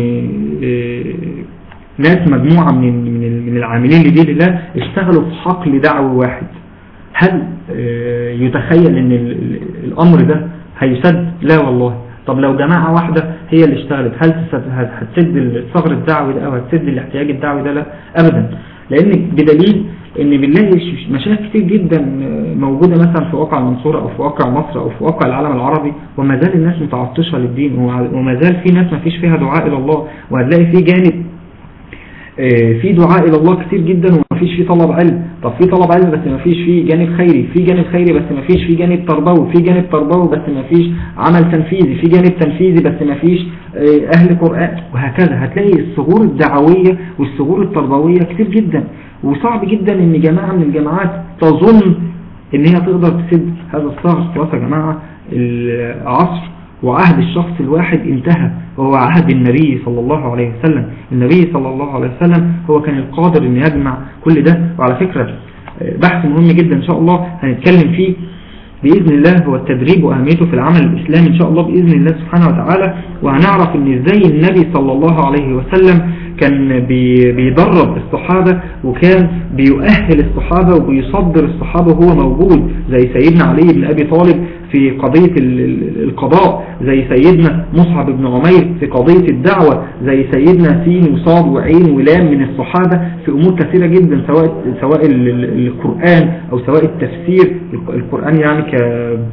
ناس مجموعة من من العاملين لدين الله اشتغلوا في حقل دعوي واحد هل يتخيل ان الامر ده هيسد لا والله طب لو جماعة واحدة هي اللي اشتغلت هل هتسد الثغر الدعوي ده او هتسد الاحتياج الدعوي ده لا ابدا لان بدليل ان بنلاقي مشاكل كتير جدا موجودة مثلا في واقع المنصورة او في واقع مصر او في واقع العالم العربي وما زال الناس متعطشة للدين وما زال في ناس ما فيش فيها دعاء الى الله وهتلاقي في جانب في دعاء الى الله كتير جدا وما فيش فيه طلب علم طب في طلب علم بس ما فيش فيه جانب خيري في جانب خيري بس ما فيش فيه جانب تربوي في جانب تربوي بس ما فيش عمل تنفيذي في جانب تنفيذي بس ما فيش اهل قرآن وهكذا هتلاقي الثغور الدعوية والثغور التربوية كتير جدا وصعب جدا ان جماعة من الجماعات تظن ان هي تقدر تسد هذا الثغر خلاص يا جماعة العصر وعهد الشخص الواحد انتهى وهو عهد النبي صلى الله عليه وسلم النبي صلى الله عليه وسلم هو كان القادر ان يجمع كل ده وعلى فكرة بحث مهم جدا ان شاء الله هنتكلم فيه بإذن الله هو التدريب وأهميته في العمل الإسلامي إن شاء الله بإذن الله سبحانه وتعالى وهنعرف أن إزاي النبي صلى الله عليه وسلم كان بيدرب الصحابة وكان بيؤهل الصحابة وبيصدر الصحابة وهو موجود زي سيدنا علي بن أبي طالب في قضية القضاء زي سيدنا مصعب بن عمير في قضية الدعوة زي سيدنا سين وصاد وعين ولام من الصحابة في أمور كثيرة جدا سواء سواء القرآن أو سواء التفسير القرآن يعني ك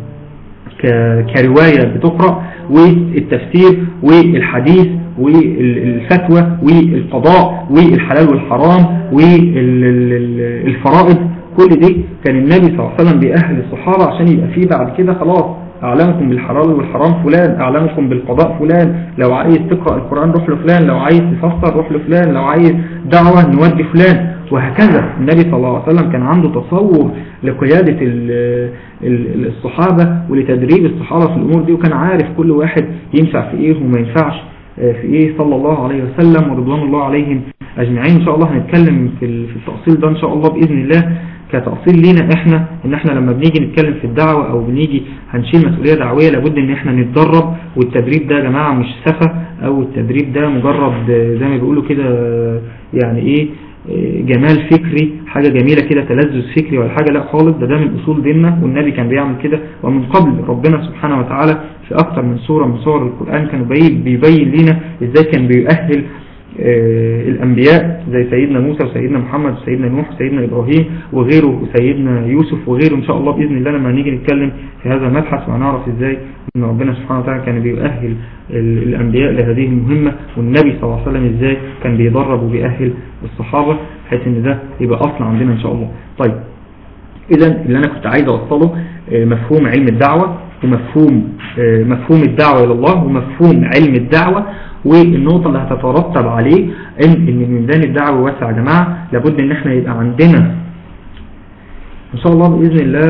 كرواية بتقرأ والتفسير والحديث والفتوى والقضاء والحلال والحرام والفرائض كل دي كان النبي صلى الله عليه وسلم بيأهل الصحابة عشان يبقى فيه بعد كده خلاص أعلمكم بالحلال والحرام فلان أعلمكم بالقضاء فلان لو عايز تقرأ القرآن روح لفلان لو عايز تفسر روح لفلان لو عايز دعوة نودي فلان وهكذا النبي صلى الله عليه وسلم كان عنده تصور لقيادة الصحابة ولتدريب الصحابة في الأمور دي وكان عارف كل واحد ينفع في إيه وما ينفعش في إيه صلى الله عليه وسلم ورضوان الله عليهم أجمعين إن شاء الله هنتكلم في التأصيل ده إن شاء الله بإذن الله كتأصيل لينا إحنا إن إحنا لما بنيجي نتكلم في الدعوة أو بنيجي هنشيل مسؤولية دعوية لابد إن إحنا نتدرب والتدريب ده يا جماعة مش سفة أو التدريب ده مجرد زي ما بيقولوا كده يعني إيه جمال فكري حاجة جميلة كده تلذذ فكري ولا حاجة لا خالص ده ده من أصول ديننا والنبي كان بيعمل كده ومن قبل ربنا سبحانه وتعالى في أكثر من سورة من سور القرآن كان بيبين لنا إزاي كان بيؤهل الأنبياء زي سيدنا موسى وسيدنا محمد وسيدنا نوح وسيدنا إبراهيم وغيره وسيدنا يوسف وغيره إن شاء الله بإذن الله لما نيجي نتكلم في هذا المبحث وهنعرف إزاي أن ربنا سبحانه وتعالى كان بيؤهل الأنبياء لهذه المهمة والنبي صلى الله عليه وسلم إزاي كان بيدرب وبيأهل الصحابة بحيث أن ده يبقى أصل عندنا إن شاء الله طيب إذا اللي أنا كنت عايز أوصله مفهوم علم الدعوة ومفهوم مفهوم الدعوة إلى الله ومفهوم علم الدعوة والنقطة اللي هتترتب عليه ان ان ميدان الدعوة واسع يا جماعة لابد ان احنا يبقى عندنا ان شاء الله بإذن الله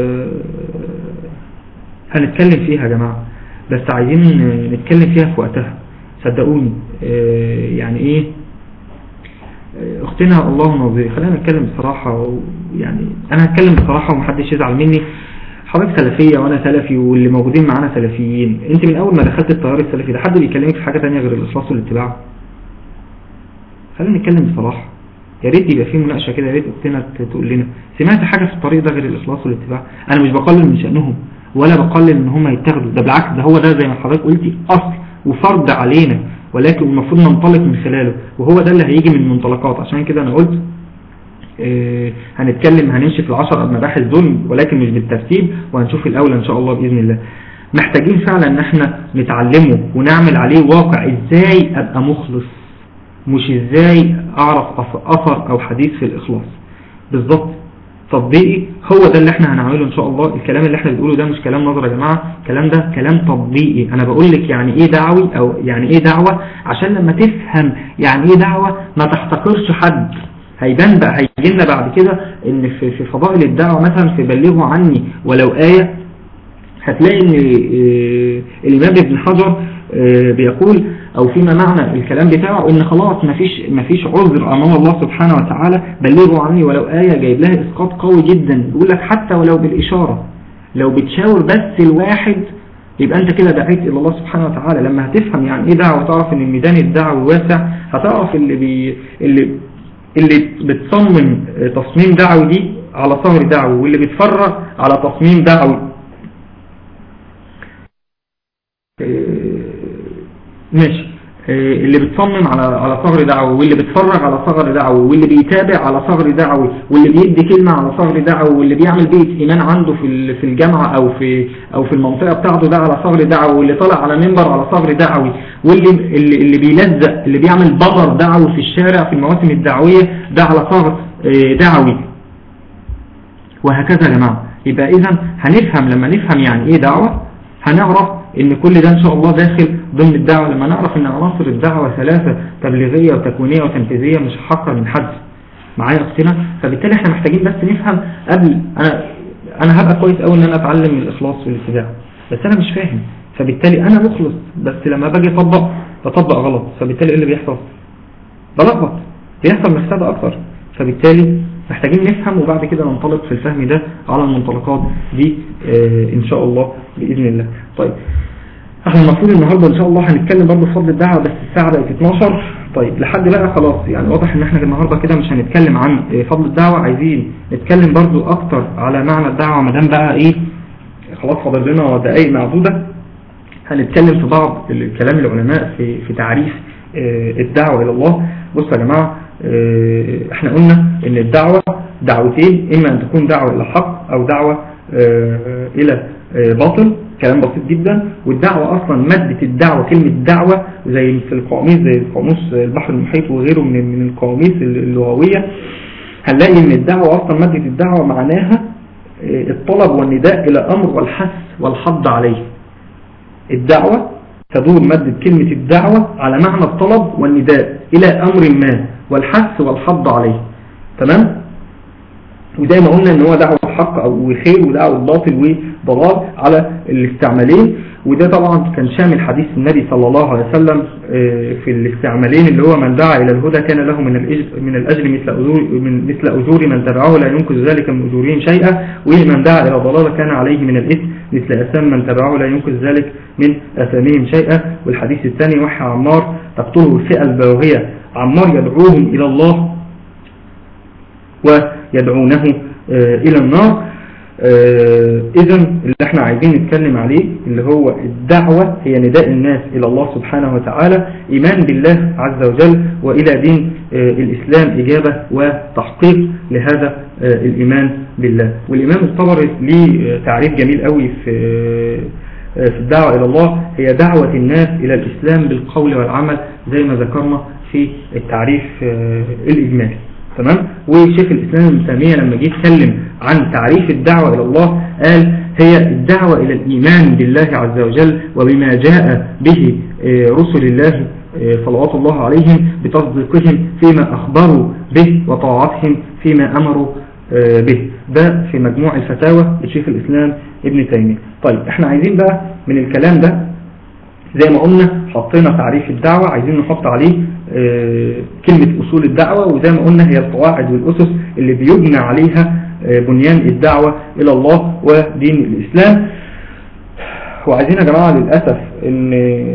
هنتكلم فيها يا جماعة بس عايزين نتكلم فيها في وقتها صدقوني يعني ايه اختنا الله نظير خلينا نتكلم بصراحة يعني انا هتكلم بصراحة ومحدش يزعل مني حضرتك سلفية وانا سلفي واللي موجودين معانا سلفيين انت من اول ما دخلت التيار السلفي ده حد بيكلمك في حاجة تانية غير الاخلاص والاتباع خلينا نتكلم بصراحة يا ريت يبقى في مناقشة كده يا ريت اختنا تقول لنا سمعت حاجة في الطريق ده غير الاخلاص والاتباع انا مش بقلل من شأنهم ولا بقلل ان هم يتاخدوا ده بالعكس ده هو ده زي ما حضرتك قلتي اصل وفرض علينا ولكن المفروض ننطلق من خلاله وهو ده اللي هيجي من منطلقات عشان كده انا قلت اه هنتكلم هنمشي في العشر مباحث دول ولكن مش بالترتيب وهنشوف الأولى إن شاء الله بإذن الله محتاجين فعلا ان احنا نتعلمه ونعمل عليه واقع ازاي ابقى مخلص مش ازاي اعرف اثر او حديث في الاخلاص بالظبط تطبيقي هو ده اللي احنا هنعمله ان شاء الله الكلام اللي احنا بنقوله ده مش كلام نظر يا جماعة الكلام ده كلام تطبيقي انا بقول لك يعني ايه دعوي او يعني ايه دعوة عشان لما تفهم يعني ايه دعوة ما تحتقرش حد هيبان بقى هيجي لنا بعد كده ان في في فضائل الدعوة مثلا في بلغوا عني ولو آية هتلاقي ان الامام ابن حجر بيقول او فيما معنى الكلام بتاعه ان خلاص مفيش مفيش عذر امام الله سبحانه وتعالى بلغوا عني ولو آية جايب لها اسقاط قوي جدا بيقول لك حتى ولو بالاشارة لو بتشاور بس الواحد يبقى انت كده دعيت الى الله سبحانه وتعالى لما هتفهم يعني ايه دعوة تعرف ان الميدان الدعوي واسع هتعرف اللي بي اللي اللي بتصمم تصميم دعوي دي على صهر دعوي واللي بيتفرغ على تصميم دعوي ماشي اللي بتصمم على على صغر دعوي واللي بيتفرج على صغر دعوي واللي بيتابع على صغر دعوي واللي بيدي كلمة على صغر دعوي واللي بيعمل بيت إيمان عنده في في الجامعة أو في أو في المنطقة بتاعته ده على صغر دعوي واللي طالع على منبر على صغر دعوي واللي اللي, اللي بيلزق اللي بيعمل بمر دعوي في الشارع في المواسم الدعوية ده على صغر دعوي وهكذا يا جماعة يبقى إذا هنفهم لما نفهم يعني إيه دعوة هنعرف ان كل ده ان شاء الله داخل ضمن الدعوة لما نعرف ان عناصر الدعوة ثلاثة تبليغية وتكوينية وتنفيذية مش حقا من حد معايا اختنا فبالتالي احنا محتاجين بس نفهم قبل انا انا هبقى كويس قوي ان انا اتعلم الاخلاص والاتباع بس انا مش فاهم فبالتالي انا مخلص بس لما باجي اطبق بطبق غلط فبالتالي ايه اللي بيحصل بلخبط بيحصل مفسده اكتر فبالتالي محتاجين نفهم وبعد كده ننطلق في الفهم ده على المنطلقات دي اه ان شاء الله باذن الله طيب احنا المفروض النهاردة ان شاء الله هنتكلم برضه في فضل الدعوة بس الساعة بقت 12 طيب لحد بقى خلاص يعني واضح ان احنا النهاردة كده مش هنتكلم عن فضل الدعوة عايزين نتكلم برضه اكتر على معنى الدعوة مدام بقى ايه خلاص فاضل لنا دقائق معدودة هنتكلم في بعض الكلام العلماء في, في تعريف الدعوة الى الله بصوا يا جماعة احنا قلنا ان الدعوة دعوتين اما ان تكون دعوة الى حق او دعوة الى باطل كلام بسيط جدا والدعوة اصلا مادة الدعوة كلمة دعوة زي في القواميس زي قاموس البحر المحيط وغيره من من القواميس اللغوية هنلاقي ان الدعوة اصلا مادة الدعوة معناها الطلب والنداء الى امر والحث والحض عليه الدعوة تدور مادة كلمة الدعوة على معنى الطلب والنداء الى امر ما والحث والحض عليه تمام وزي ما قلنا ان هو دعوة حق او خير ودعوة باطل وضلال على الاستعمالين وده طبعا كان شامل حديث النبي صلى الله عليه وسلم في الاستعمالين اللي هو من دعا الى الهدى كان له من الاجر من الاجر مثل اجور من مثل اجور من تبعه لا ينقذ ذلك من اجورهم شيئا ومن دعا الى ضلاله كان عليه من الاثم مثل اثام من تبعه لا ينقذ ذلك من اثامهم شيئا والحديث الثاني وحى عمار تقتله الفئه الباغيه عمار يدعوهم الى الله ويدعونه الى النار اذا اللي احنا عايزين نتكلم عليه اللي هو الدعوة هي نداء الناس الى الله سبحانه وتعالى ايمان بالله عز وجل والى دين الاسلام اجابة وتحقيق لهذا الايمان بالله والامام الطبري ليه تعريف جميل قوي في في الدعوة الى الله هي دعوة الناس الى الاسلام بالقول والعمل زي ما ذكرنا في التعريف الاجمالي تمام وشيخ الإسلام ابن تيمية لما جه يتكلم عن تعريف الدعوة إلى الله قال هي الدعوة إلى الإيمان بالله عز وجل وبما جاء به رسل الله صلوات الله عليهم بتصديقهم فيما أخبروا به وطاعتهم فيما أمروا به ده في مجموع الفتاوى لشيخ الإسلام ابن تيمية طيب احنا عايزين بقى من الكلام ده زي ما قلنا حطينا تعريف الدعوة عايزين نحط عليه اه كلمة أصول الدعوة وزي ما قلنا هي القواعد والأسس اللي بيبنى عليها اه بنيان الدعوة إلى الله ودين الإسلام وعايزين يا جماعة للأسف ان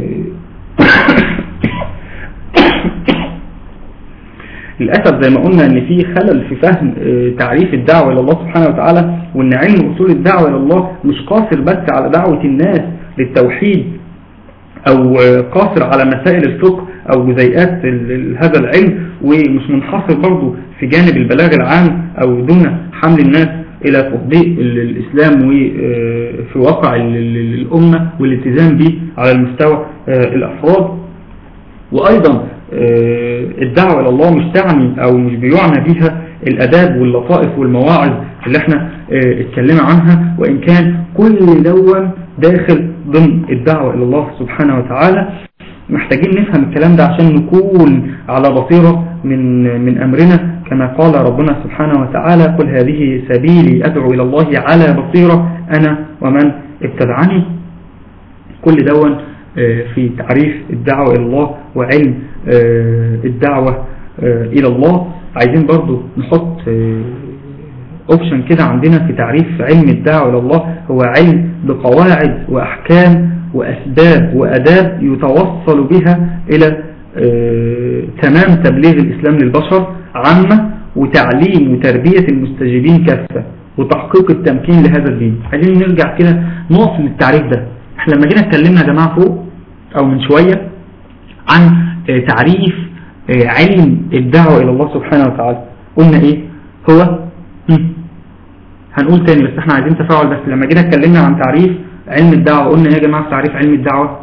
للأسف زي ما قلنا ان في خلل في فهم اه تعريف الدعوة إلى الله سبحانه وتعالى وان علم أصول الدعوة إلى الله مش قاصر بس على دعوة الناس للتوحيد او قاصر على مسائل الفقه او جزيئات هذا العلم ومش منحصر برضو في جانب البلاغ العام او دون حمل الناس الى تطبيق الاسلام وفي واقع الامة والالتزام به على المستوى الافراد وايضا الدعوة الى الله مش تعني او مش بيعنى بها الاداب واللطائف والمواعظ اللي احنا اتكلمنا عنها وان كان كل دون داخل ضمن الدعوة إلى الله سبحانه وتعالى محتاجين نفهم الكلام ده عشان نكون على بصيرة من من أمرنا كما قال ربنا سبحانه وتعالى قل هذه سبيلي أدعو إلى الله على بصيرة أنا ومن ابتدعني كل دون في تعريف الدعوة إلى الله وعلم الدعوة إلى الله عايزين برضو نحط اوبشن كده عندنا في تعريف علم الدعوة إلى الله هو علم بقواعد وأحكام وأسباب وأداب يتوصل بها إلى اه تمام تبليغ الإسلام للبشر عامة وتعليم وتربية المستجيبين كافة وتحقيق التمكين لهذا الدين عايزين نرجع كده نقف للتعريف ده احنا لما جينا اتكلمنا يا جماعة فوق أو من شوية عن اه تعريف اه علم الدعوة إلى الله سبحانه وتعالى قلنا إيه هو هنقول تاني بس احنا عايزين تفاعل بس لما جينا اتكلمنا عن تعريف علم الدعوة قلنا ايه يا جماعة في تعريف علم الدعوة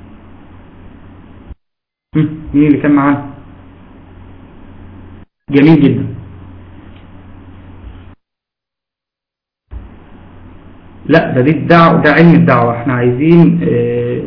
مين اللي كان معانا جميل جدا لا ده دي الدعوة ده علم الدعوة احنا عايزين اه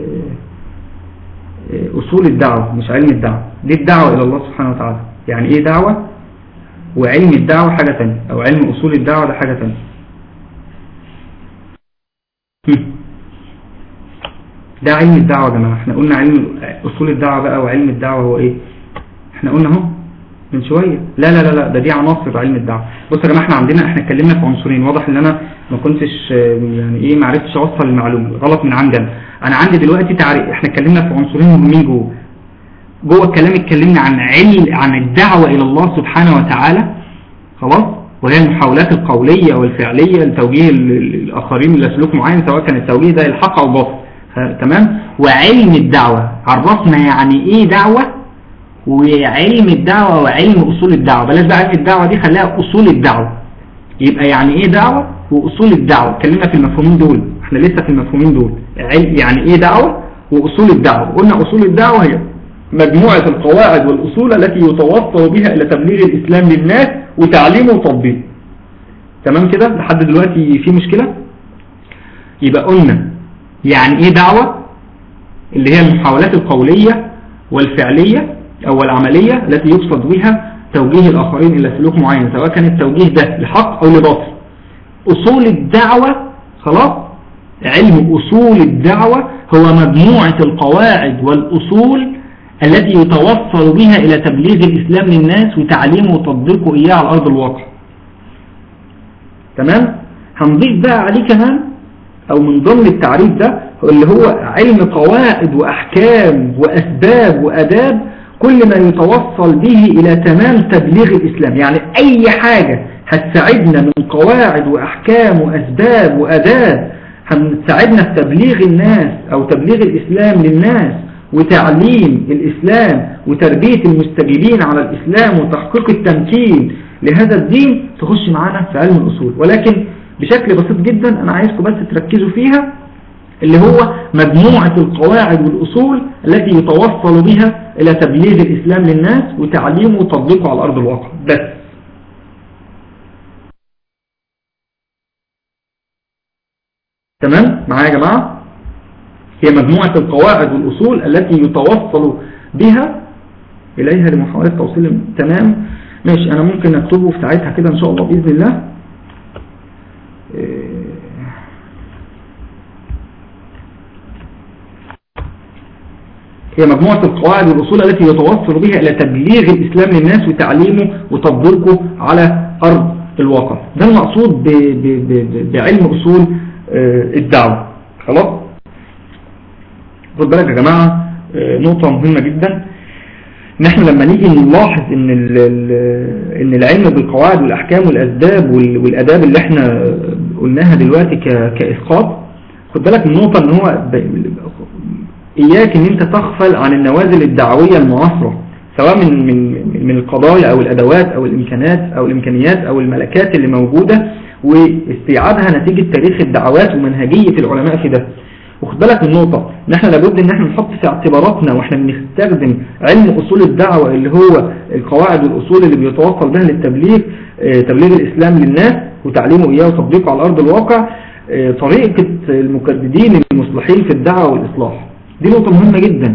اه اصول الدعوة مش علم الدعوة دي الدعوة الى الله سبحانه وتعالى يعني ايه دعوة وعلم الدعوة حاجة تانية او علم اصول الدعوة ده حاجة تانية ده علم الدعوة يا جماعة احنا قلنا علم اصول الدعوة بقى وعلم الدعوة هو ايه احنا قلنا اهو من شوية لا لا لا لا ده دي عناصر علم الدعوة بص يا جماعة احنا عندنا احنا اتكلمنا في عنصرين واضح ان انا ما كنتش يعني ايه ما عرفتش اوصل المعلومة غلط من عندي انا انا عندي دلوقتي تعريف احنا اتكلمنا في عنصرين مهمين جوه جوه الكلام اتكلمنا عن علم عن الدعوة الى الله سبحانه وتعالى خلاص وهي المحاولات القولية والفعلية لتوجيه الآخرين إلى سلوك معين سواء كان التوجيه ده الحق أو باطل تمام وعلم الدعوة عرفنا يعني إيه دعوة وعلم الدعوة وعلم أصول الدعوة بلاش بقى علم الدعوة دي خليها أصول الدعوة يبقى يعني إيه دعوة وأصول الدعوة اتكلمنا في المفهومين دول احنا لسه في المفهومين دول يعني إيه دعوة وأصول الدعوة قلنا أصول الدعوة هي مجموعة القواعد والأصول التي يتوصل بها إلى تبليغ الإسلام للناس وتعليمه وتطبيقه تمام كده لحد دلوقتي في مشكلة يبقى قلنا يعني ايه دعوة اللي هي المحاولات القولية والفعلية او العملية التي يقصد بها توجيه الاخرين الى سلوك معين سواء كان التوجيه ده لحق او لباطل اصول الدعوة خلاص علم اصول الدعوة هو مجموعة القواعد والاصول التي يتوصل بها الى تبليغ الاسلام للناس وتعليمه وتطبيقه اياه على ارض الواقع تمام هنضيف بقى عليه كمان او من ضمن التعريف ده اللي هو علم قواعد واحكام واسباب واداب كل ما يتوصل به الى تمام تبليغ الاسلام يعني اي حاجة هتساعدنا من قواعد واحكام واسباب واداب هتساعدنا في تبليغ الناس او تبليغ الاسلام للناس وتعليم الاسلام وتربية المستجيبين على الاسلام وتحقيق التمكين لهذا الدين تخش معانا في علم الأصول ولكن بشكل بسيط جدا أنا عايزكم بس تركزوا فيها اللي هو مجموعة القواعد والأصول التي يتوصل بها إلى تبليغ الإسلام للناس وتعليمه وتطبيقه على أرض الواقع بس تمام معايا يا جماعة هي مجموعة القواعد والأصول التي يتوصل بها إليها لمحاولة توصيل تمام ماشي انا ممكن اكتبه في ساعتها كده ان شاء الله باذن الله هي مجموعة القواعد والأصول التي يتوصل بها إلى تبليغ الإسلام للناس وتعليمه وتطبيقه على أرض الواقع ده المقصود بعلم أصول الدعوة خلاص خد بالك يا جماعة نقطة مهمة جدا نحن لما نيجي نلاحظ ان ان العلم بالقواعد والاحكام والاسباب والاداب اللي احنا قلناها دلوقتي كاسقاط خد بالك من النقطه ان هو اياك ان انت تغفل عن النوازل الدعويه المعاصره سواء من من من القضايا او الادوات او الامكانات او الامكانيات او الملكات اللي موجوده واستيعابها نتيجه تاريخ الدعوات ومنهجيه العلماء في ده وخد بالك من نقطة ان احنا لابد ان احنا نحط في اعتباراتنا واحنا بنستخدم علم اصول الدعوة اللي هو القواعد والاصول اللي بيتوصل بها للتبليغ اه تبليغ الاسلام للناس وتعليمه اياه وتطبيقه على ارض الواقع اه طريقة المجددين المصلحين في الدعوة والاصلاح دي نقطة مهمة جدا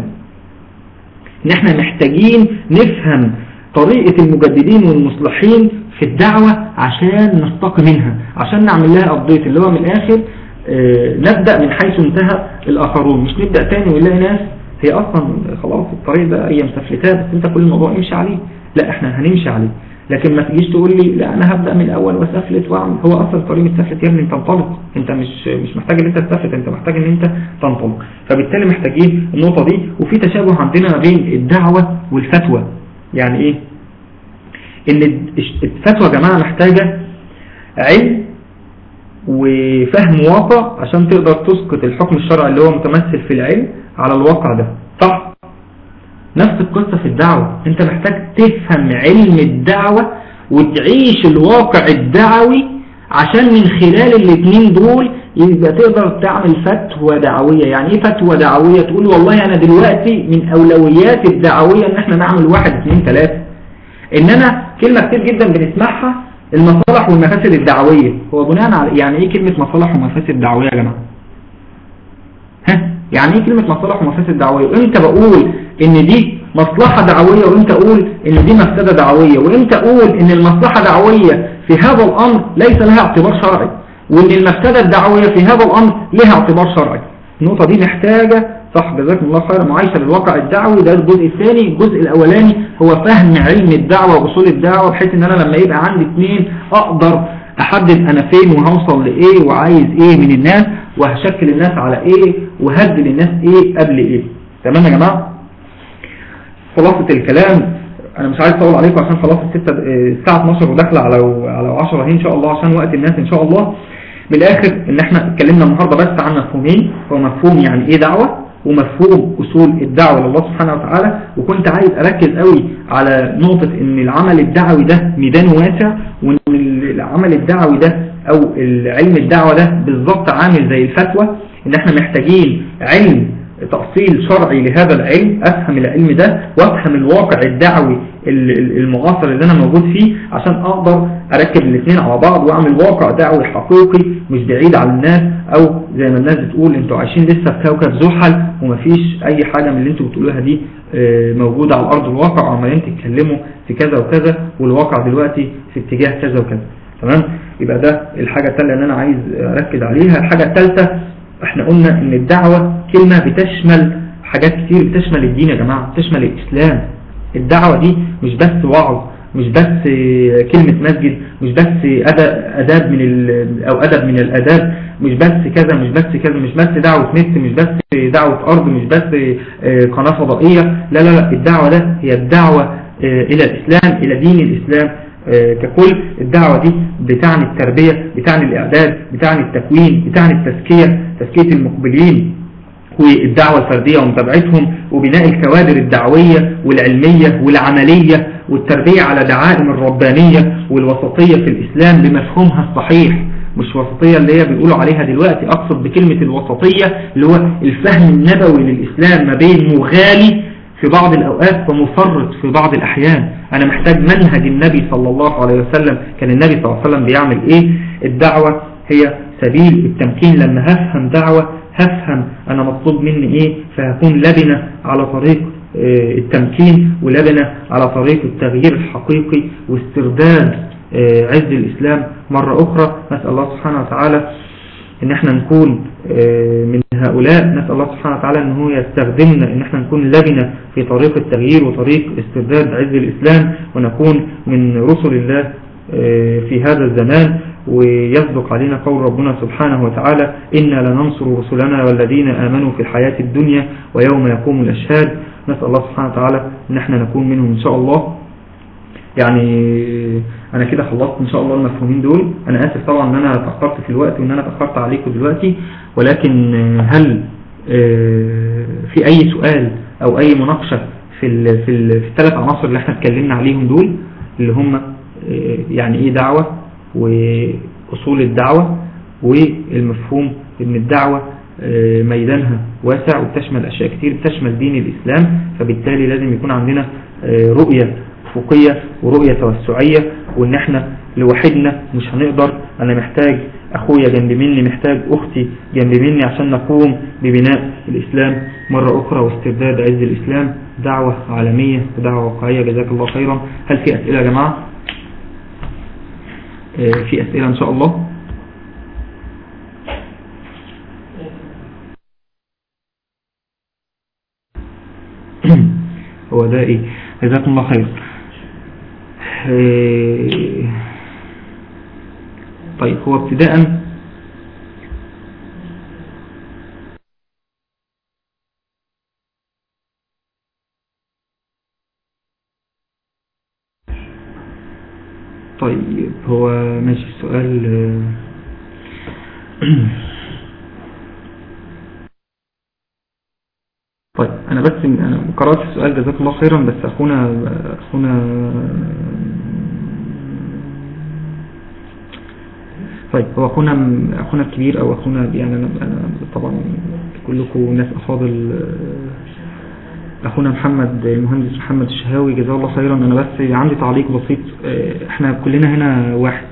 ان احنا محتاجين نفهم طريقة المجددين والمصلحين في الدعوة عشان نستقي منها عشان نعمل لها ابديت اللي هو من الاخر نبدأ من حيث انتهى الآخرون مش نبدأ تاني ونلاقي ناس هي أصلا خلاص الطريق ده هي مستفلتها بس انت كل الموضوع امشي عليه لا احنا هنمشي عليه لكن ما تجيش تقول لي لا انا هبدأ من الاول واسفلت واعمل هو اصلا الطريق مستفلت يا ابني انت انطلق انت مش مش محتاج ان انت تستفلت انت محتاج ان انت تنطلق فبالتالي محتاجين النقطة دي وفي تشابه عندنا ما بين الدعوة والفتوى يعني ايه ان الفتوى يا جماعة محتاجة علم وفهم واقع عشان تقدر تسقط الحكم الشرعي اللي هو متمثل في العلم على الواقع ده صح نفس القصة في الدعوة انت محتاج تفهم علم الدعوة وتعيش الواقع الدعوي عشان من خلال الاثنين دول يبقى تقدر تعمل فتوى دعوية يعني ايه فتوى دعوية تقول والله انا دلوقتي من اولويات الدعوية ان احنا نعمل واحد اثنين ثلاثة انما كلمة كتير جدا بنسمعها المصالح والمفاسد الدعوية هو بناء على يعني ايه كلمة مصالح ومفاسد دعوية يا جماعة ها يعني ايه كلمة مصالح ومفاسد دعوية وامتى بقول ان دي مصلحة دعوية وامتى اقول ان دي مفسدة دعوية وامتى اقول ان المصلحة دعوية في هذا الامر ليس لها اعتبار شرعي وان المفسدة الدعوية في هذا الامر لها اعتبار شرعي النقطة دي محتاجة صح جزاكم الله خيرا معايشة للواقع الدعوي ده الجزء الثاني الجزء الأولاني هو فهم علم الدعوة وأصول الدعوة بحيث ان انا لما يبقى عندي اثنين اقدر احدد انا فين وهوصل لايه وعايز ايه من الناس وهشكل الناس على ايه وهدي للناس ايه قبل ايه تمام يا جماعة خلاصة الكلام انا مش عايز اطول عليكم عشان خلاص الستة الساعة 12 وداخله على على 10 اهي ان شاء الله عشان وقت الناس ان شاء الله من الاخر ان احنا اتكلمنا النهاردة بس عن مفهومين هو مفهوم يعني ايه دعوة ومفهوم اصول الدعوة لله سبحانه وتعالى وكنت عايز اركز قوي على نقطة ان العمل الدعوي ده ميدان واسع وان العمل الدعوي ده او علم الدعوة ده بالظبط عامل زي الفتوى ان احنا محتاجين علم تأصيل شرعي لهذا العلم أفهم العلم ده وأفهم الواقع الدعوي المعاصر اللي أنا موجود فيه عشان أقدر أركب الاثنين على بعض وأعمل واقع دعوي حقيقي مش بعيد عن الناس أو زي ما الناس بتقول أنتوا عايشين لسه في كوكب زحل ومفيش أي حاجة من اللي أنتوا بتقولوها دي موجودة على أرض الواقع وعمالين تتكلموا في كذا وكذا والواقع دلوقتي في اتجاه كذا وكذا تمام يبقى ده الحاجة الثالثة اللي أنا عايز أركز عليها الحاجة الثالثة احنا قلنا ان الدعوة كلمة بتشمل حاجات كتير بتشمل الدين يا جماعة بتشمل الاسلام الدعوة دي مش بس وعظ مش بس كلمة مسجد مش بس أداب من أو أدب من الأداب مش بس كذا مش بس كذا مش بس دعوة نت مش بس دعوة أرض مش بس قناة فضائية لا لا لا الدعوة ده هي الدعوة إلى الإسلام إلى دين الإسلام ككل الدعوة دي بتعني التربية بتعني الإعداد بتعني التكوين بتعني التزكية تزكية المقبلين والدعوة الفردية ومتابعتهم وبناء الكوادر الدعوية والعلمية والعملية والتربية على دعائم الربانية والوسطية في الإسلام بمفهومها الصحيح مش وسطية اللي هي بيقولوا عليها دلوقتي أقصد بكلمة الوسطية اللي هو الفهم النبوي للإسلام ما بين مغالي في بعض الأوقات ومفرط في بعض الأحيان أنا محتاج منهج النبي صلى الله عليه وسلم كان النبي صلى الله عليه وسلم بيعمل إيه الدعوة هي سبيل التمكين لما هفهم دعوة هفهم أنا مطلوب مني إيه فهكون لبنة على طريق التمكين ولبنة على طريق التغيير الحقيقي واسترداد عز الإسلام مرة أخرى نسأل الله سبحانه وتعالى ان احنا نكون من هؤلاء نسأل الله سبحانه وتعالى ان هو يستخدمنا ان احنا نكون لبنة في طريق التغيير وطريق استرداد عز الاسلام ونكون من رسل الله في هذا الزمان ويصدق علينا قول ربنا سبحانه وتعالى إنا لننصر رسلنا والذين آمنوا في الحياة الدنيا ويوم يقوم الأشهاد نسأل الله سبحانه وتعالى ان احنا نكون منهم ان شاء الله يعني انا كده خلصت ان شاء الله المفهومين دول انا اسف طبعا ان انا تأخرت في الوقت وان انا تأخرت عليكم دلوقتي ولكن هل في اي سؤال او اي مناقشة في ال في, ال في الثلاث عناصر اللي احنا اتكلمنا عليهم دول اللي هم يعني ايه دعوة واصول الدعوة والمفهوم ان الدعوة ميدانها واسع وبتشمل اشياء كتير بتشمل دين الاسلام فبالتالي لازم يكون عندنا رؤية افقية ورؤية توسعية وان احنا لوحدنا مش هنقدر انا محتاج اخويا جنب مني محتاج اختي جنب مني عشان نقوم ببناء الاسلام مرة اخرى واسترداد عز الاسلام دعوة عالمية ودعوة واقعية جزاك الله خيرا هل في اسئلة يا جماعة في اسئلة ان شاء الله هو ده ايه جزاكم الله خير طيب هو ابتداء طيب هو ماشي السؤال طيب انا بس انا قرأت السؤال جزاك الله خيرا بس اخونا اخونا طيب هو اخونا اخونا الكبير او اخونا يعني انا, أنا طبعا كلكم ناس افاضل اخونا محمد المهندس محمد الشهاوي جزاه الله خيرا انا بس عندي تعليق بسيط احنا كلنا هنا واحد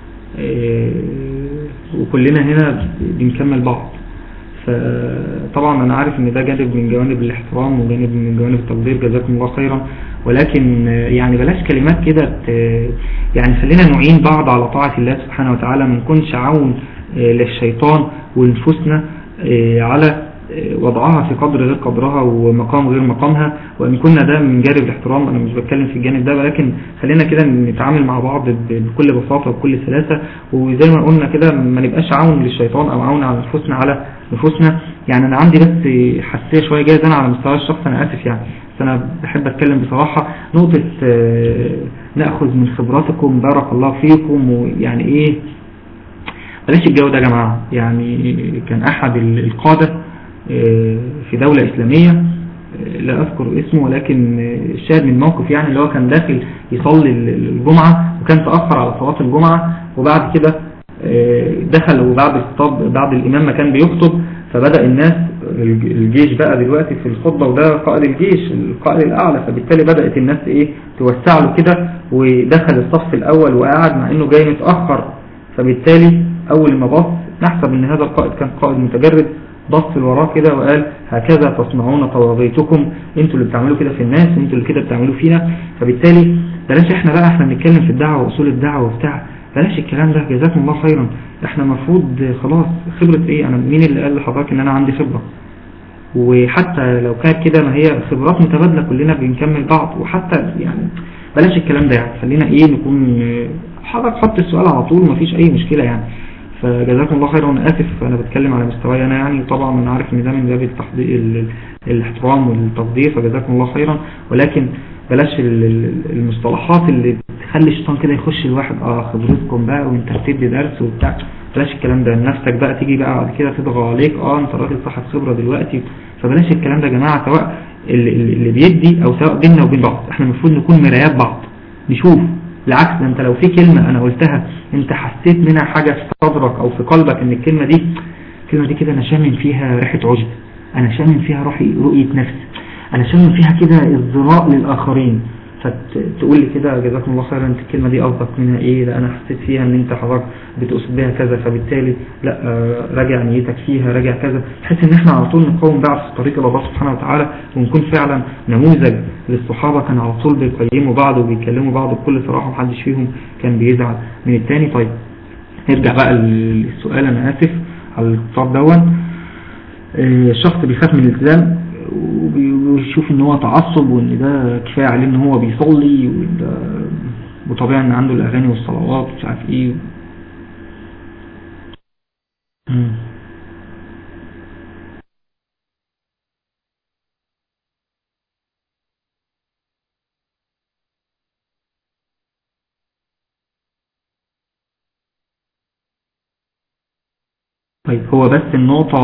وكلنا هنا بنكمل بعض فطبعا انا عارف ان ده جانب من جوانب الاحترام وجانب من جوانب التقدير جزاكم الله خيرا ولكن يعني بلاش كلمات كده يعني خلينا نعين بعض على طاعة الله سبحانه وتعالى ما نكونش عون للشيطان ونفوسنا على وضعها في قدر غير قدرها ومقام غير مقامها وإن كنا ده من جانب الاحترام أنا مش بتكلم في الجانب ده ولكن خلينا كده نتعامل مع بعض بكل بساطة وبكل سلاسة وزي ما قلنا كده ما نبقاش عون للشيطان أو عون على نفوسنا على نفوسنا يعني أنا عندي بس حساسية شوية جايز أنا على مستوى الشخص أنا آسف يعني بس أنا بحب أتكلم بصراحة نقطة نأخذ من خبراتكم بارك الله فيكم ويعني إيه بلاش الجو ده يا جماعة يعني كان أحد القادة في دولة إسلامية لا أذكر اسمه ولكن الشاهد من الموقف يعني اللي هو كان داخل يصلي الجمعة وكان تأخر على صلاة الجمعة وبعد كده دخل وبعد الخطاب بعد الإمام ما كان بيخطب فبدأ الناس الجيش بقى دلوقتي في الخطبة وده قائد الجيش القائد الأعلى فبالتالي بدأت الناس إيه توسع له كده ودخل الصف الأول وقعد مع إنه جاي متأخر فبالتالي أول ما بص نحسب إن هذا القائد كان قائد متجرد بص لوراه كده وقال هكذا تصنعون طواغيتكم انتوا اللي بتعملوا كده في الناس انتوا اللي كده بتعملوا فينا فبالتالي بلاش احنا بقى احنا بنتكلم في الدعوة واصول الدعوة وبتاع بلاش الكلام ده جزاكم الله خيرا احنا المفروض خلاص خبرة ايه انا مين اللي قال لحضرتك ان انا عندي خبرة وحتى لو كانت كده ما هي خبرات متبادلة كلنا بنكمل بعض وحتى يعني بلاش الكلام ده يعني خلينا ايه نكون حضرتك حط السؤال على طول مفيش اي مشكلة يعني فجزاكم الله خيرا وانا اسف انا بتكلم على مستواي انا يعني طبعا انا عارف ان ده من باب التحضير الاحترام والتقدير فجزاكم الله خيرا ولكن بلاش المصطلحات اللي تخلي الشيطان كده يخش الواحد اه خبرتكم بقى وانت بتدي درس وبتاع بلاش الكلام ده نفسك بقى تيجي بقى بعد كده تضغى عليك اه انت راجل صاحب خبرة دلوقتي فبلاش الكلام ده يا جماعة سواء اللي, اللي بيدي او سواء بيننا وبين بعض احنا المفروض نكون مرايات بعض نشوف بالعكس انت لو في كلمة انا قلتها انت حسيت منها حاجة في صدرك او في قلبك ان الكلمة دي الكلمة دي كده انا شامم فيها ريحة عجب انا شامم فيها روحي رؤية نفس انا شامم فيها كده ازدراء للاخرين فتقول لي كده جزاكم الله خيرا انت الكلمة دي قصدك منها ايه لا انا حسيت فيها ان انت حضرتك بتقصد بها كذا فبالتالي لا راجع نيتك فيها راجع كذا بحيث ان احنا على طول نقوم بعض في طريق الله سبحانه وتعالى ونكون فعلا نموذج للصحابة كان على طول بيقيموا بعض وبيكلموا بعض بكل صراحة ومحدش فيهم كان بيزعل من التاني طيب نرجع بقى للسؤال انا اسف على الخطاب دون الشخص بيخاف من الالتزام وبيشوف ان هو تعصب وان ده كفاية عليه ان هو بيصلي وطبيعي ان عنده الاغاني والصلوات ومش عارف ايه طيب هو بس النقطة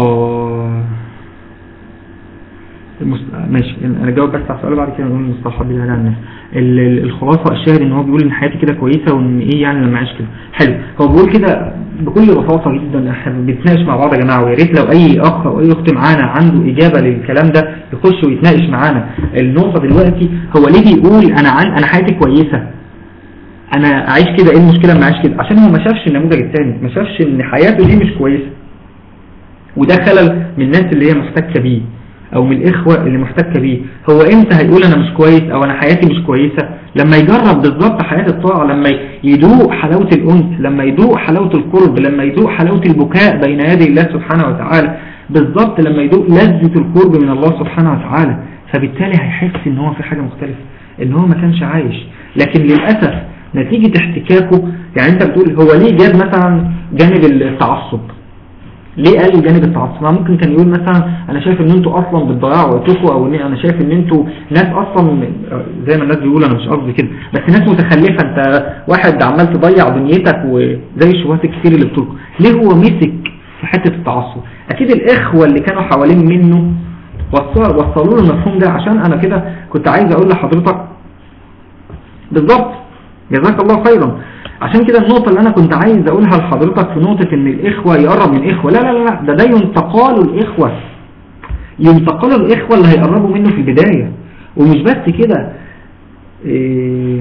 المس... ماشي انا جاوب بس على السؤال بعد كده نقول المصطلحات دي عن الناس الخلاصه الشاهد ان هو بيقول ان حياتي كده كويسه وان ايه يعني لما اعيش كده حلو هو بيقول كده بكل بساطه جدا احنا بنتناقش مع بعض يا جماعه ويا ريت لو اي اخ او اي اخت معانا عنده اجابه للكلام ده يخش ويتناقش معانا النقطه دلوقتي هو ليه بيقول انا عن انا حياتي كويسه انا اعيش كده ايه المشكله لما اعيش كده عشان هو ما شافش النموذج الثاني ما شافش ان حياته دي مش كويسه وده خلل من الناس اللي هي محتكه بيه او من الاخوة اللي محتكة بيه هو امتى هيقول انا مش كويس او انا حياتي مش كويسة لما يجرب بالظبط حياة الطاعة لما يدوق حلاوة الانس لما يدوق حلاوة القرب لما يدوق حلاوة البكاء بين يدي الله سبحانه وتعالى بالظبط لما يدوق لذة القرب من الله سبحانه وتعالى فبالتالي هيحس ان هو في حاجة مختلفة ان هو ما كانش عايش لكن للأسف نتيجة احتكاكه يعني انت بتقول هو ليه جاب مثلا جانب التعصب ليه قال جانب التعصب ما ممكن كان يقول مثلا انا شايف ان انتوا اصلا بتضيعوا وقتكم او انا شايف ان انتوا ناس اصلا زي ما الناس بيقولوا انا مش قصدي كده بس ناس متخلفه انت واحد عمال تضيع دنيتك وزي الشبهات الكتير اللي بتلقى ليه هو مسك في حته التعصب اكيد الاخوه اللي كانوا حوالين منه وصلوا له المفهوم ده عشان انا كده كنت عايز اقول لحضرتك بالظبط جزاك الله خيرا عشان كده النقطة اللي أنا كنت عايز أقولها لحضرتك في نقطة إن الإخوة يقرب من إخوة لا لا لا ده ده ينتقال الإخوة ينتقال الإخوة اللي هيقربوا منه في البداية ومش بس كده إيه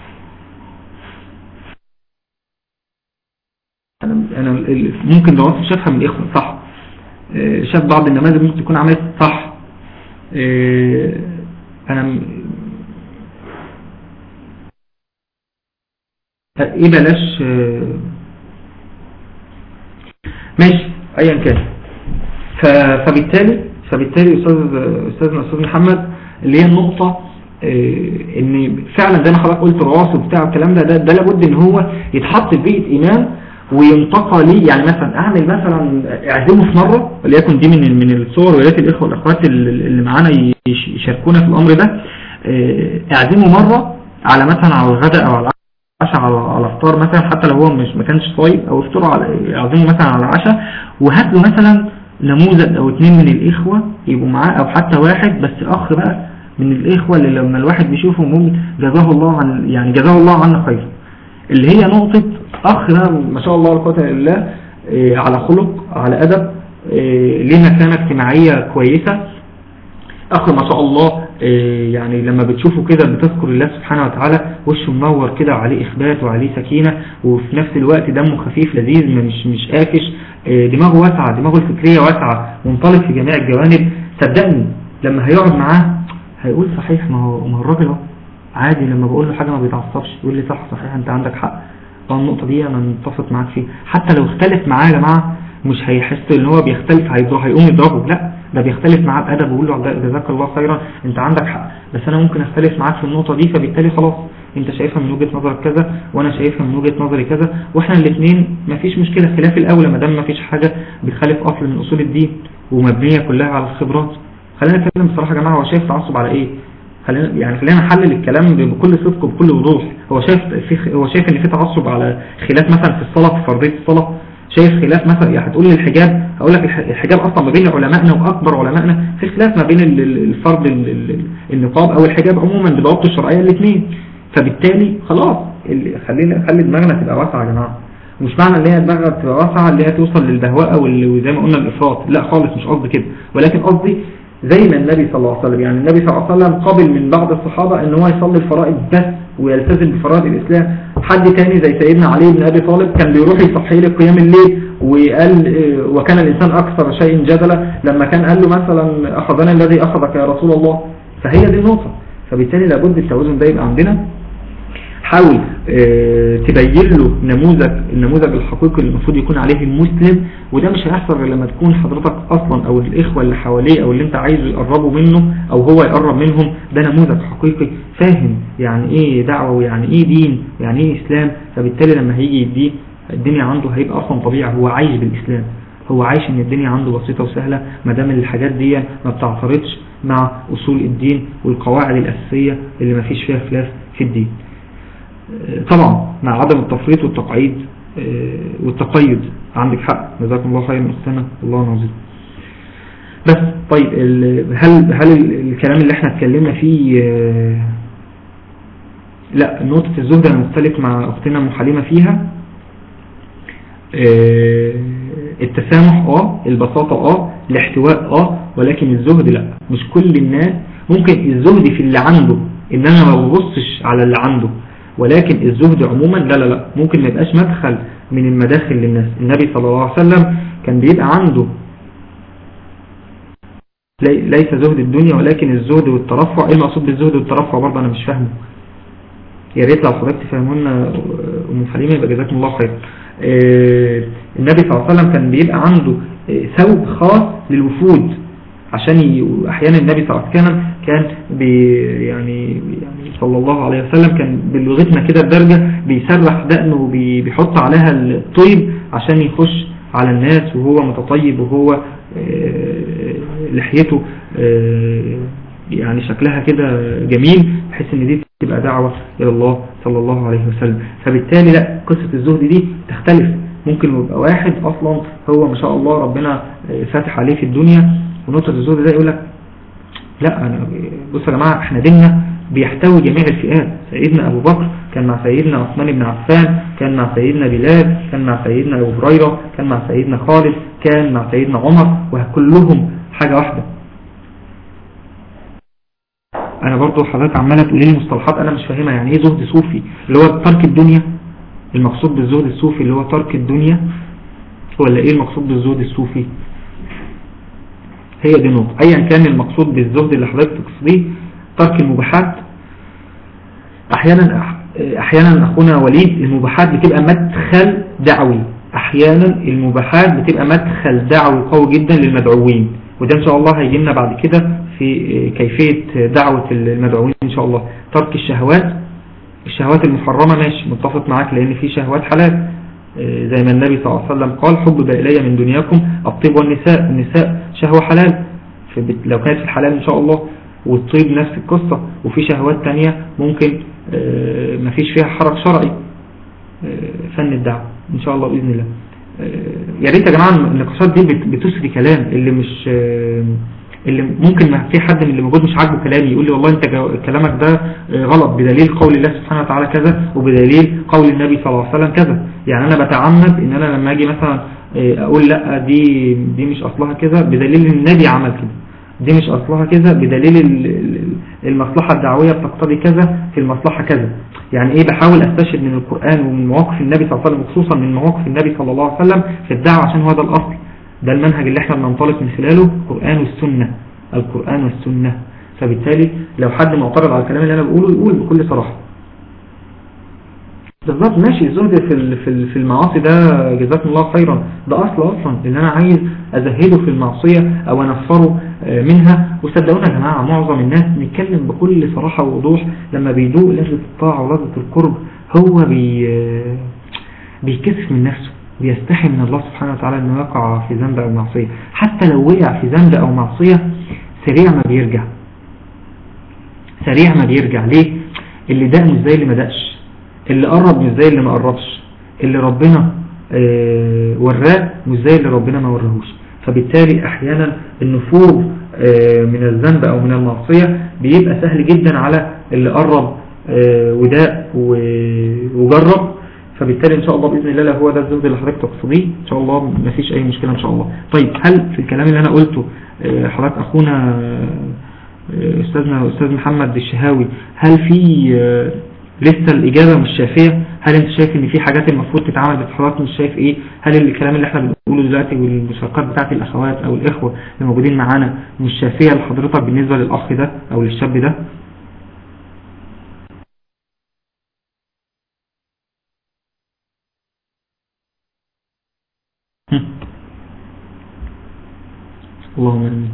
أنا أنا ممكن لو شافها من الإخوة صح إيه شاف بعض النماذج ممكن تكون عملت صح إيه أنا ايه بلاش ماشي ايا كان فبالتالي فبالتالي أستاذ أستاذنا أستاذ محمد اللي هي النقطة ان فعلا زي ما حضرتك قلت رواسب بتاع الكلام ده, ده ده لابد ان هو يتحط في بيئه ايمان وينتقى ليه يعني مثلا اعمل مثلا اعزمه في مرة وليكن دي من من الصور ويا الاخوه والاخوات اللي معانا يشاركونا في الامر ده اعزمه مرة على مثلا على الغداء او على العشاء على على افطار مثلا حتى لو هو مش ما كانش صايم او افطره على اعزمه مثلا على العشاء وهات له مثلا نموذج او اتنين من الاخوة يبقوا معاه او حتى واحد بس اخ بقى من الاخوة اللي لما الواحد بيشوفه ممكن جزاه الله عن يعني جزاه الله عنا خير اللي هي نقطة اخ ده ما شاء الله القوة لله إيه على خلق على ادب إيه ليه مكانة اجتماعية كويسة اخ ما شاء الله إيه يعني لما بتشوفه كده بتذكر الله سبحانه وتعالى وشه منور كده وعليه اخبات وعليه سكينة وفي نفس الوقت دمه خفيف لذيذ مش مش قافش دماغه واسعة دماغه الفكرية واسعة منطلق في جميع الجوانب صدقني لما هيقعد معاه هيقول صحيح ما هو ما هو الراجل اهو عادي لما بقول له حاجة ما بيتعصبش يقول لي صح صحيح انت عندك حق اه النقطة دي انا متفق معاك فيها حتى لو اختلف معاه يا جماعة مش هيحس ان هو بيختلف هيضرب هيقوم يضربه لا ده بيختلف معاه بأدب ويقول له جزاك الله خيرا انت عندك حق بس انا ممكن اختلف معاك في النقطة دي فبالتالي خلاص انت شايفها من وجهة نظرك كذا وانا شايفها من وجهة نظري كذا واحنا الاثنين مفيش مشكلة خلاف الاولى ما دام مفيش حاجة بتخالف اصل من اصول الدين ومبنية كلها على الخبرات خلينا نتكلم بصراحة يا جماعة هو شايف تعصب على ايه خلينا يعني خلينا نحلل الكلام بكل صدق وبكل وضوح هو شايف في هو شايف ان في تعصب على خلاف مثلا في الصلاة في فرضية الصلاة شايف خلاف مثلا يعني هتقول لي الحجاب هقول لك الحجاب اصلا ما بين علمائنا واكبر علمائنا في خلاف ما بين الفرض النقاب او الحجاب عموما بضوابطه الشرعيه الاثنين فبالتالي خلاص خلينا خلي دماغنا تبقى واسعه يا جماعه مش معنى ان هي دماغها تبقى واسعه اللي هي توصل للبهوءه وزي ما قلنا الافراط لا خالص مش قصدي كده ولكن قصدي زي ما النبي صلى الله عليه وسلم يعني النبي صلى الله عليه وسلم قبل من بعض الصحابة ان هو يصلي الفرائض بس ويلتزم بفرائض الاسلام حد تاني زي سيدنا علي بن ابي طالب كان بيروح يصحي له قيام الليل وقال وكان الانسان اكثر شيء جدلا لما كان قال له مثلا اخذنا الذي اخذك يا رسول الله فهي دي النقطة فبالتالي لابد التوازن ده يبقى عندنا حاول اه تبين له نموذج النموذج الحقيقي اللي المفروض يكون عليه المسلم وده مش هيحصل غير لما تكون حضرتك اصلا او الاخوة اللي حواليه او اللي انت عايزه يقربوا منه او هو يقرب منهم ده نموذج حقيقي فاهم يعني ايه دعوة ويعني ايه دين يعني ايه اسلام فبالتالي لما هيجي يديه الدنيا عنده هيبقى اصلا طبيعي هو عايش بالاسلام هو عايش ان الدنيا عنده بسيطة وسهلة ما دام الحاجات دي ما بتعترضش مع اصول الدين والقواعد الاساسية اللي ما فيش فيها خلاف في الدين طبعا مع عدم التفريط والتقعيد والتقيد عندك حق جزاكم الله خيرا أختنا الله نعزيز بس طيب هل هل الكلام اللي احنا اتكلمنا فيه لا نقطة الزهد انا مختلف مع اختنا ام حليمة فيها التسامح اه البساطة اه الاحتواء اه ولكن الزهد لا مش كل الناس ممكن الزهد في اللي عنده ان انا ما ببصش على اللي عنده ولكن الزهد عموما لا لا لا ممكن ما يبقاش مدخل من المداخل للناس النبي صلى الله عليه وسلم كان بيبقى عنده ليس زهد الدنيا ولكن الزهد والترفع ايه المقصود بالزهد والترفع برضه انا مش فاهمه يا ريت لو حضرتك تفهمونا ام حليمه يبقى جزاكم الله خير آه النبي صلى الله عليه وسلم كان بيبقى عنده ثوب خاص للوفود عشان ي... احيانا النبي صلى الله عليه وسلم كان بي يعني يعني صلى الله عليه وسلم كان بلغتنا كده بدرجه بيسرح دقنه وبيحط عليها الطيب عشان يخش على الناس وهو متطيب وهو لحيته يعني شكلها كده جميل بحيث ان دي تبقى دعوة الى الله صلى الله عليه وسلم فبالتالي لا قصة الزهد دي تختلف ممكن يبقى واحد اصلا هو ما شاء الله ربنا فاتح عليه في الدنيا ونقطة الزهد ده يقول لك لا انا بص يا جماعة احنا ديننا بيحتوي جميع الفئات سيدنا ابو بكر كان مع سيدنا عثمان بن عفان كان مع سيدنا بلال كان مع سيدنا ابو هريره كان مع سيدنا خالد كان مع سيدنا عمر وكلهم حاجة واحدة انا برضو حضرتك عمالة تقولي لي مصطلحات انا مش فاهمها يعني ايه زهد صوفي اللي هو ترك الدنيا المقصود بالزهد الصوفي اللي هو ترك الدنيا ولا ايه المقصود بالزهد الصوفي هي دي نقطة ايا كان المقصود بالزهد اللي حضرتك تقصديه ترك المباحات احيانا احيانا اخونا وليد المباحات بتبقى مدخل دعوي احيانا المباحات بتبقى مدخل دعوي قوي جدا للمدعوين وده ان شاء الله هيجي لنا بعد كده في كيفية دعوة المدعوين ان شاء الله ترك الشهوات الشهوات المحرمة ماشي متفق معاك لان في شهوات حلال زي ما النبي صلى الله عليه وسلم قال حب إلي من دنياكم الطيب والنساء النساء شهوة حلال لو كانت في الحلال ان شاء الله والطيب نفس القصة وفي شهوات تانية ممكن مفيش فيها حرج شرعي فن الدعوة ان شاء الله بإذن الله يا ريت يا جماعة النقاشات دي بتسري كلام اللي مش اللي ممكن ما في حد من اللي موجود مش عاجبه كلامي يقول لي والله انت كلامك ده غلط بدليل قول الله سبحانه وتعالى كذا وبدليل قول النبي صلى الله عليه وسلم كذا يعني انا بتعمد ان انا لما اجي مثلا اقول لا دي دي مش اصلها كذا بدليل ان النبي عمل كده دي مش اصلها كذا بدليل المصلحة الدعوية بتقتضي كذا في المصلحة كذا يعني ايه بحاول استشهد من القرآن ومن مواقف النبي صلى الله عليه وسلم خصوصا من مواقف النبي صلى الله عليه وسلم في الدعوة عشان هو ده الاصل ده المنهج اللي احنا بننطلق من خلاله القرآن والسنة القرآن والسنة فبالتالي لو حد معترض على الكلام اللي انا بقوله يقول بكل صراحة بالظبط ماشي الزهد في في المعاصي ده جزاكم الله خيرا ده اصل اصلا ان انا عايز ازهده في المعصية او انفره منها وصدقونا يا جماعة معظم الناس بيتكلم بكل صراحة ووضوح لما بيدوق لذة الطاعة ولذة القرب هو بي بيكسف من نفسه بيستحي من الله سبحانه وتعالى انه يقع في ذنب او معصية حتى لو وقع في ذنب او معصية سريع ما بيرجع سريع ما بيرجع ليه اللي ده مش زي اللي ما دقش اللي قرب مش زي اللي ما قربش اللي ربنا اه وراه مش زي اللي ربنا ما وراهوش فبالتالي احيانا النفور اه من الذنب او من المعصية بيبقى سهل جدا على اللي قرب اه وداء وجرب فبالتالي ان شاء الله باذن الله هو ده الزهد اللي حضرتك تقصديه ان شاء الله ما فيش اي مشكله ان شاء الله طيب هل في الكلام اللي انا قلته حضرتك اخونا استاذنا استاذ محمد الشهاوي هل في لسه الاجابه مش شافيه هل انت شايف ان في حاجات المفروض تتعمل بس حضرتك مش شايف ايه هل الكلام اللي احنا بنقوله دلوقتي والمشاركات بتاعت الاخوات او الاخوه اللي موجودين معانا مش شافيه لحضرتك بالنسبه للاخ ده او للشاب ده اللهم امين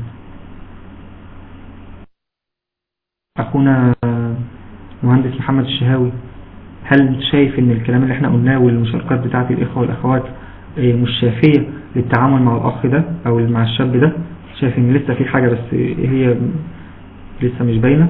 اخونا مهندس محمد الشهاوي هل انت شايف ان الكلام اللي احنا قلناه والمشاركات بتاعت الاخوة والاخوات مش شافية للتعامل مع الاخ ده او مع الشاب ده شايف ان لسه في حاجة بس هي لسه مش باينة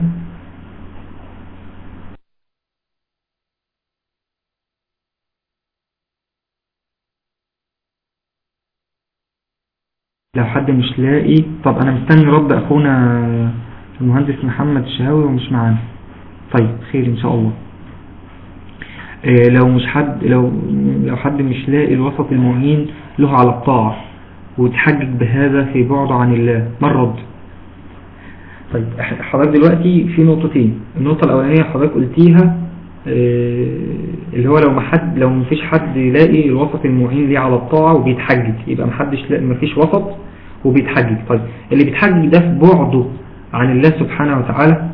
لو حد مش لاقي طب انا مستني رد اخونا المهندس محمد الشهاوي ومش معانا طيب خير ان شاء الله إيه لو مش حد لو لو حد مش لاقي الوسط المعين له على الطاعة وتحجج بهذا في بعد عن الله ما الرد طيب حضرتك دلوقتي في نقطتين النقطة الاولانية حضرتك قلتيها إيه اللي هو لو ما حد لو مفيش حد يلاقي الوسط المعين ليه على الطاعة وبيتحجج يبقى محدش لاقي مفيش وسط وبيتحجج طيب اللي بيتحجج ده في بعده عن الله سبحانه وتعالى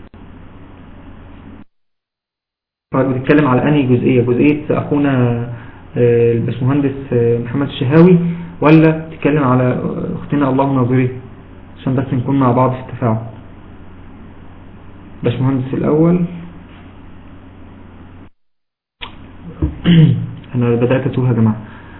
طيب بتتكلم على أنهي جزئية جزئية أخونا الباشمهندس محمد الشهاوي ولا بتتكلم على أختنا الله ناظري عشان بس نكون مع بعض في التفاعل باشمهندس الأول أنا بدأت أتوه يا جماعة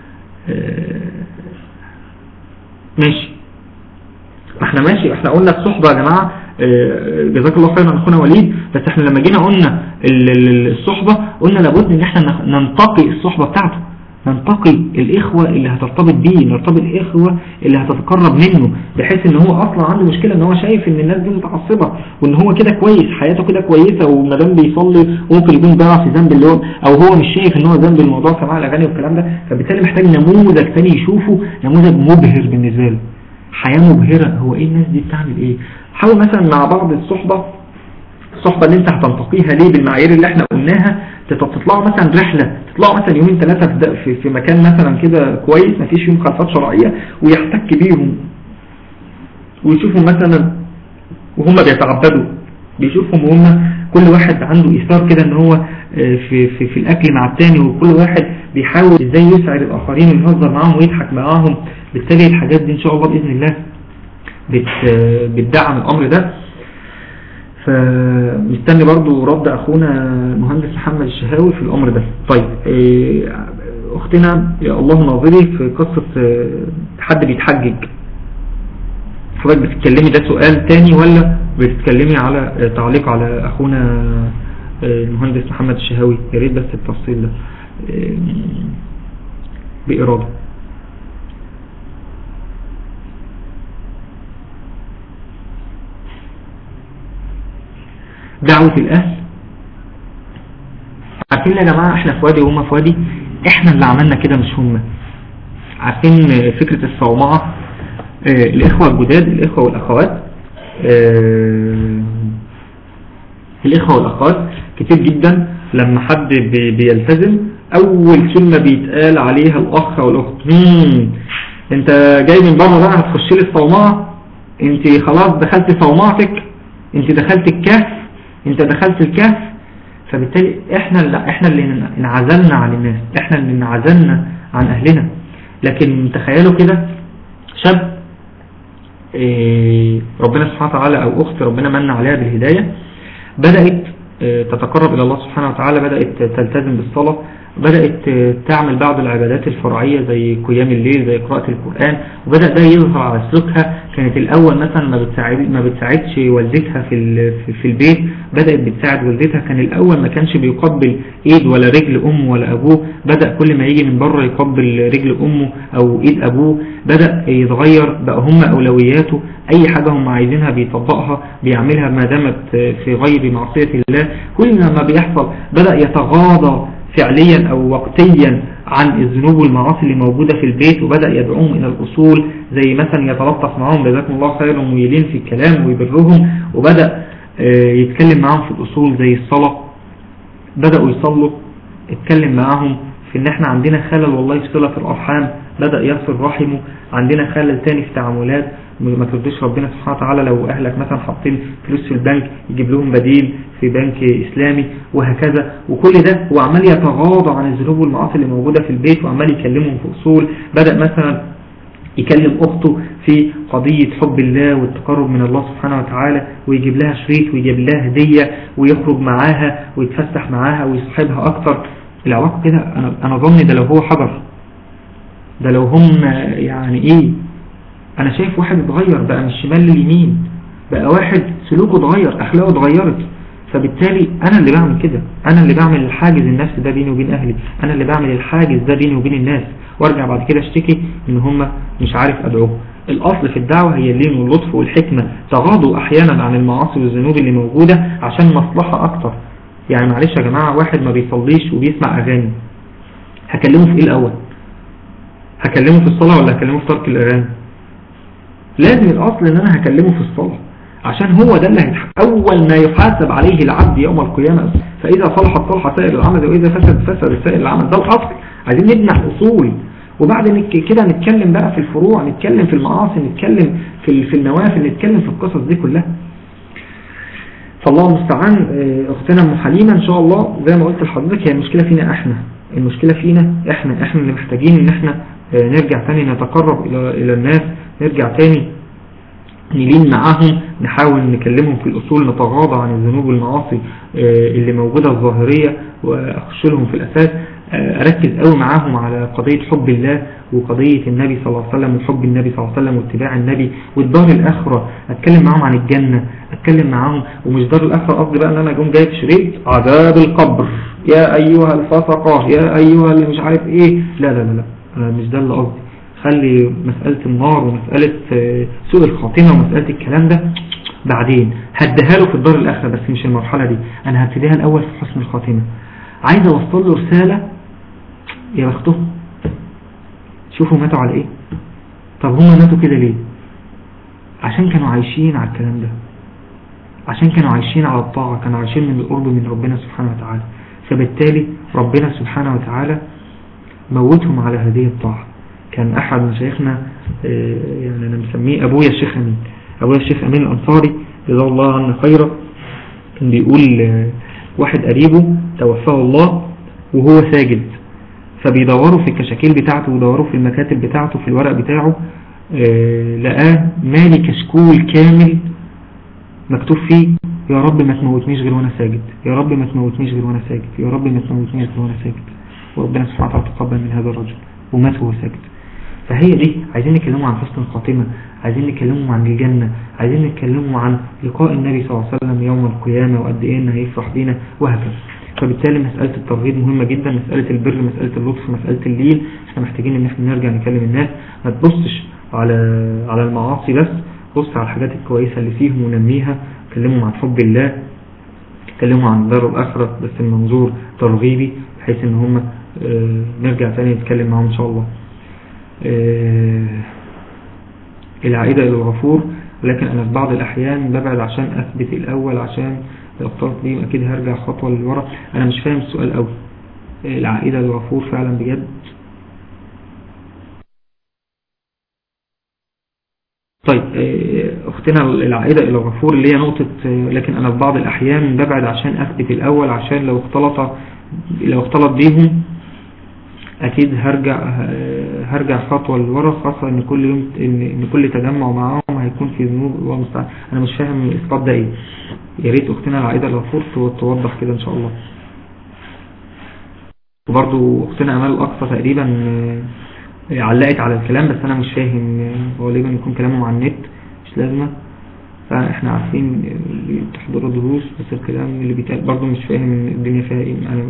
ماشي احنا ماشي احنا قلنا الصحبة يا جماعة جزاك الله خيرا اخونا وليد بس احنا لما جينا قلنا الصحبة قلنا لابد ان احنا ننتقي الصحبة بتاعته ننتقي الاخوة اللي هترتبط بيه نرتبط الاخوة اللي هتتقرب منه بحيث ان هو اصلا عنده مشكلة ان هو شايف ان الناس دي متعصبة وان هو كده كويس حياته كده كويسة ومدام بيصلي ممكن يكون بيقع في ذنب اللي هو او هو مش شايف ان هو ذنب الموضوع سماع الاغاني والكلام ده فبالتالي محتاج نموذج تاني يشوفه نموذج مبهر بالنسبة له حياة مبهرة هو ايه الناس دي بتعمل ايه حاول مثلا مع بعض الصحبة الصحبة اللي انت هتنتقيها ليه بالمعايير اللي احنا قلناها تطلعوا مثلا رحلة تطلعوا مثلا يومين ثلاثة في, في مكان مثلا كده كويس مفيش فيه مخالفات شرعية ويحتك بيهم ويشوفوا مثلا وهم بيتعبدوا بيشوفهم وهم كل واحد عنده إيثار كده ان هو في, في, في الأكل مع التاني وكل واحد بيحاول ازاي يسعد الآخرين ويهزر معاهم ويضحك معاهم بالتالي الحاجات دي ان شاء الله بإذن الله بت بتدعم الامر ده فمستني برضو رد اخونا المهندس محمد الشهاوي في الامر ده طيب إيه، اختنا يا الله ناظري في قصة آه، حد بيتحجج حضرتك بتتكلمي ده سؤال تاني ولا بتتكلمي على آه، تعليق على اخونا آه، المهندس محمد الشهاوي يا ريت بس التفصيل ده بإرادة دعوة الأهل عارفين يا جماعة احنا في وادي وهم في وادي احنا اللي عملنا كده مش هم عارفين فكرة الصومعة اه الاخوة الجداد الاخوة والاخوات اه الاخوة والاخوات كتير جدا لما حد بي بيلتزم اول كلمة بيتقال عليها الاخ والاخت انت جاي من بره بقى هتخش لي الصومعة انت خلاص دخلت صومعتك انت دخلت الكهف انت دخلت الكهف فبالتالي احنا اللي احنا اللي انعزلنا عن الناس احنا اللي انعزلنا عن اهلنا لكن تخيلوا كده شاب إيه، ربنا سبحانه وتعالى او اخت ربنا من عليها بالهداية بدأت إيه، تتقرب الى الله سبحانه وتعالى بدأت تلتزم بالصلاة بدأت تعمل بعض العبادات الفرعية زي قيام الليل زي قراءة القرآن وبدأ ده يظهر على سلوكها كانت الأول مثلا ما بتساعد ما بتساعدش والدتها في في البيت بدأت بتساعد والدتها كان الأول ما كانش بيقبل إيد ولا رجل أمه ولا أبوه بدأ كل ما يجي من بره يقبل رجل أمه أو إيد أبوه بدأ يتغير بقى هم أولوياته أي حاجة هم عايزينها بيطبقها بيعملها ما دامت في غير معصية الله كل ما بيحصل بدأ يتغاضى فعليا أو وقتيا عن الذنوب والمعاصي اللي موجودة في البيت وبدأ يدعوهم إلى الأصول زي مثلا يتلطف معهم جزاكم الله خيرا ويلين في الكلام ويبرهم وبدأ آه، يتكلم معهم في الأصول زي الصلاة بدأوا يصلوا اتكلم معهم في ان احنا عندنا خلل والله في صلة الأرحام بدأ يصل رحمه عندنا خلل تاني في تعاملات ما ترضيش ربنا سبحانه وتعالى لو أهلك مثلا حاطين فلوس في البنك يجيب لهم بديل في بنك إسلامي وهكذا وكل ده هو عمال يتغاضى عن الذنوب والمعاصي اللي موجودة في البيت وعمال يكلمهم في أصول بدأ مثلا يكلم أخته في قضية حب الله والتقرب من الله سبحانه وتعالى ويجيب لها شريك ويجيب لها هدية ويخرج معاها ويتفسح معاها ويصحبها أكتر العلاقة كده أنا, أنا ظني ده لو هو حضر ده لو هم يعني إيه أنا شايف واحد اتغير بقى من الشمال لليمين بقى واحد سلوكه اتغير أخلاقه اتغيرت فبالتالي أنا اللي بعمل كده أنا اللي بعمل الحاجز النفسي ده بيني وبين أهلي أنا اللي بعمل الحاجز ده بيني وبين الناس وارجع بعد كده اشتكي ان هم مش عارف ادعوه الاصل في الدعوة هي اللين واللطف والحكمة تغاضوا احيانا عن المعاصي والذنوب اللي موجودة عشان مصلحة اكتر يعني معلش يا جماعة واحد ما بيصليش وبيسمع اغاني هكلمه في ايه الاول هكلمه في الصلاة ولا هكلمه في ترك الاغاني لازم الاصل ان انا هكلمه في الصلاة عشان هو ده اللي أول ما يحاسب عليه العبد يوم القيامة فإذا صلحت صلح سائر العمل وإذا فسد فسد سائر العمل ده الأصل عايزين نبنى الأصول وبعد كده نتكلم بقى في الفروع نتكلم في المعاصي نتكلم في في النوافل نتكلم في القصص دي كلها فالله المستعان آه، اختنا ام حليمه ان شاء الله زي ما قلت لحضرتك هي المشكله فينا احنا المشكله فينا احنا احنا اللي محتاجين ان احنا آه، نرجع تاني نتقرب الى الى الناس نرجع تاني نلين معاهم نحاول نكلمهم في الأصول نتغاضى عن الذنوب والمعاصي آه، اللي موجودة الظاهرية وأخش لهم في الأساس آه، أركز قوي معاهم على قضية حب الله وقضية النبي صلى الله عليه وسلم وحب النبي صلى الله عليه وسلم واتباع النبي والدار الآخرة أتكلم معاهم عن الجنة أتكلم معاهم ومش دار الآخرة قصدي بقى أن أنا أقوم جايب شريط عذاب القبر يا أيها الفسقة يا أيها اللي مش عارف إيه لا لا لا, لا مش ده اللي قصدي خلي مسألة النار ومسألة آه، سوء الخاتمة ومسألة الكلام ده بعدين هديها له في الدار الآخرة بس مش المرحلة دي أنا هبتديها الأول في حسن الخاتمة عايز أوصل له رسالة يا بختهم شوفوا ماتوا على إيه طب هم ماتوا كده ليه عشان كانوا عايشين على الكلام ده عشان كانوا عايشين على الطاعة كانوا عايشين من القرب من ربنا سبحانه وتعالى فبالتالي ربنا سبحانه وتعالى موتهم على هذه الطاعة كان أحد مشايخنا آه، يعني أنا مسميه أبويا الشيخ أمين أبويا الشيخ أمين الأنصاري جزاه الله عنه خيرا كان بيقول آه، واحد قريبه توفاه الله وهو ساجد فبيدوروا في الكشاكيل بتاعته ويدوروا في المكاتب بتاعته في الورق بتاعه آه، لقاه مالي كشكول كامل مكتوب فيه يا رب ما تموتنيش غير وانا ساجد يا رب ما تموتنيش غير وانا ساجد يا رب ما تموتنيش غير وانا ساجد وربنا سبحانه وتعالى تقبل من هذا الرجل ومات وهو ساجد فهي دي عايزين نتكلموا عن حسن الخاتمة عايزين نتكلموا عن الجنة عايزين نتكلموا عن لقاء النبي صلى الله عليه وسلم يوم القيامة وقد ايه انه هيفرح بينا وهكذا فبالتالي مسألة الترغيب مهمة جدا مسألة البر مسألة اللطف مسألة اللين احنا محتاجين ان احنا نرجع نكلم الناس ما تبصش على على المعاصي بس بص على الحاجات الكويسة اللي فيهم ونميها كلمهم عن حب الله كلموا عن دار الآخرة بس المنظور ترغيبي بحيث ان هم اه نرجع تاني نتكلم معهم ان شاء الله اه العائدة الى الغفور لكن انا في بعض الاحيان ببعد عشان اثبت الاول عشان لو اخترت بيه اكيد هرجع خطوة للورا انا مش فاهم السؤال قوي العائدة للغفور فعلا بجد طيب اختنا العائدة الى الغفور اللي هي نقطة لكن انا في بعض الاحيان ببعد عشان اثبت الاول عشان لو اختلط لو اختلط بيهم اكيد هرجع هرجع خطوة لورا خاصة ان كل يوم ان, إن كل تجمع معاهم هيكون في ذنوب ومستعد انا مش فاهم الاسقاط ده ايه يا ريت اختنا العائدة الغفور توضح كده ان شاء الله وبرضو اختنا امال الاقصى تقريبا علقت على الكلام بس انا مش فاهم غالبا يكون كلامهم عن النت مش لازمة فاحنا عارفين اللي بتحضروا دروس بس الكلام اللي بيتقال برضو مش فاهم الدنيا فيها ايه انا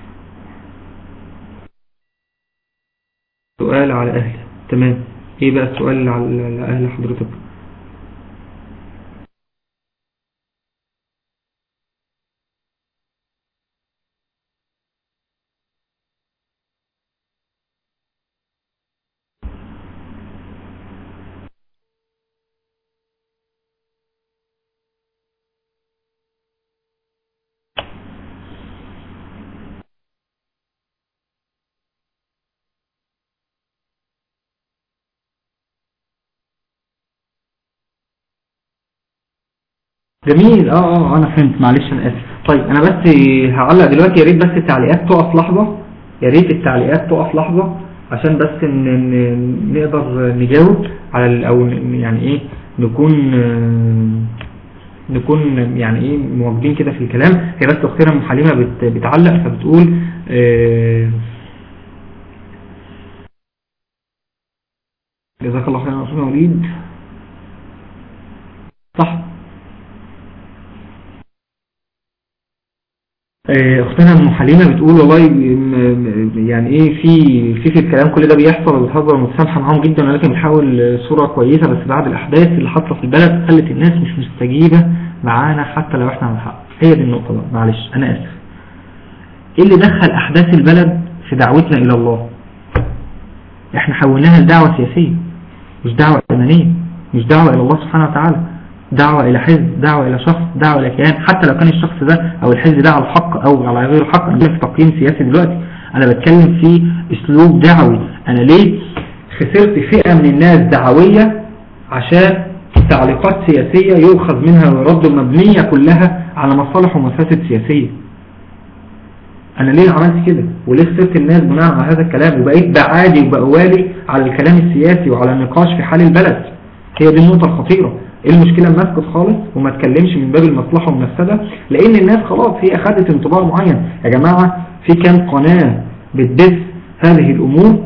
سؤال على اهل تمام ايه بقى السؤال على اهل حضرتك جميل اه اه انا فهمت معلش انا اسف طيب انا بس هعلق دلوقتي يا ريت بس التعليقات تقف لحظة يا ريت التعليقات تقف لحظة عشان بس ان ان نقدر نجاوب على او يعني ايه نكون نكون يعني ايه مواجدين كده في الكلام هي بس اختنا ام حليمه بت بتعلق فبتقول آه جزاك الله خيرا يا استاذ وليد صح اختنا ام حليمه بتقول والله يعني ايه في في في الكلام كل ده بيحصل وبتهزر ومتسامحه معاهم جدا ولكن بتحاول صوره كويسه بس بعد الاحداث اللي حاصله في البلد خلت الناس مش مستجيبه معانا حتى لو احنا على الحق هي دي النقطه بقى معلش انا اسف ايه اللي دخل احداث البلد في دعوتنا الى الله احنا حولناها لدعوه سياسيه مش دعوه ايمانيه مش دعوه الى الله سبحانه وتعالى دعوة إلى حزب دعوة إلى شخص دعوة إلى كيان حتى لو كان الشخص ده أو الحزب ده على الحق أو على غير الحق أنا في تقييم سياسي دلوقتي أنا بتكلم في أسلوب دعوي أنا ليه خسرت فئة من الناس دعوية عشان تعليقات سياسية يؤخذ منها ويرد مبنية كلها على مصالح ومفاسد سياسية أنا ليه عملت كده وليه خسرت الناس بناء على هذا الكلام وبقيت بعادي وبقوالي على الكلام السياسي وعلى النقاش في حال البلد هي دي النقطة الخطيرة ايه المشكلة ما اسكت خالص وما تكلمش من باب المصلحة والمفسدة لان الناس خلاص هي اخذت انطباع معين يا جماعة في كام قناة بتدس هذه الامور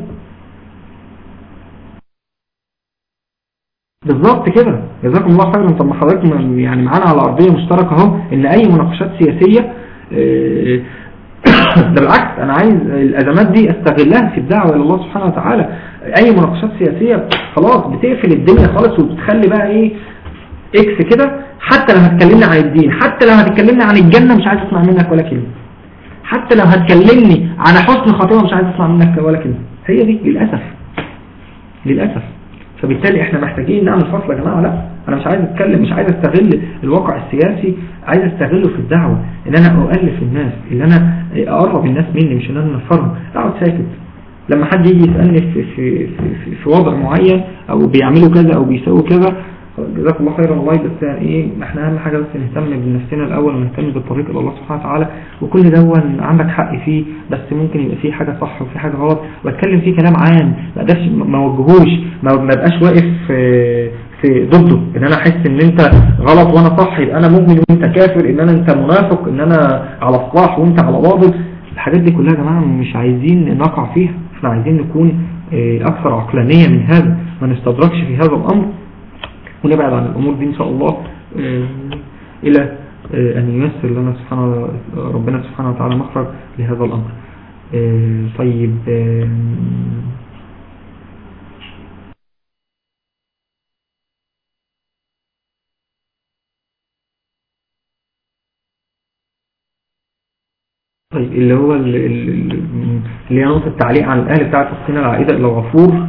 بالظبط كده جزاكم الله خيرا طب ما حضرتك يعني معانا على ارضيه مشتركه اهو ان اي مناقشات سياسيه ده بالعكس انا عايز الازمات دي استغلها في الدعوه الى الله سبحانه وتعالى اي مناقشات سياسيه خلاص بتقفل الدنيا خالص وبتخلي بقى ايه اكس كده حتى لو هتكلمنا عن الدين حتى لو هتكلمنا عن الجنة مش عايز اسمع منك ولا كلمة حتى لو هتكلمني عن حسن خاتمة مش عايز اسمع منك ولا كلمة هي دي للأسف للأسف فبالتالي احنا محتاجين نعمل فصل يا جماعة لا انا مش عايز اتكلم مش عايز استغل الواقع السياسي عايز استغله في الدعوة ان انا اؤلف الناس ان انا اقرب الناس مني مش ان انا نفرهم اقعد ساكت لما حد يجي يسألني في, في, في, في, في وضع معين او بيعملوا كذا او بيسووا كذا جزاك الله خيرا والله بس يعني ايه احنا اهم حاجة بس نهتم بنفسنا الاول ونهتم بالطريق الى الله سبحانه وتعالى وكل دون عندك حق فيه بس ممكن يبقى فيه حاجة صح وفي حاجة غلط واتكلم فيه كلام عام ما اقدرش ما وجهوش ما ما بقاش واقف في في ضده ان انا احس ان انت غلط وانا صح يبقى انا مؤمن وانت كافر ان انا انت منافق ان انا على الصلاح وانت على باطل الحاجات دي كلها يا جماعة مش عايزين نقع فيها احنا عايزين نكون اه اكثر عقلانية من هذا ما نستدركش في هذا الامر ونبعد عن الأمور دي إن شاء الله إلى أن ييسر لنا سبحانه ربنا سبحانه وتعالى مخرج لهذا الأمر طيب طيب اللي هو اللي هي نقطة التعليق عن الأهل بتاعت أختنا العائدة إلى الغفور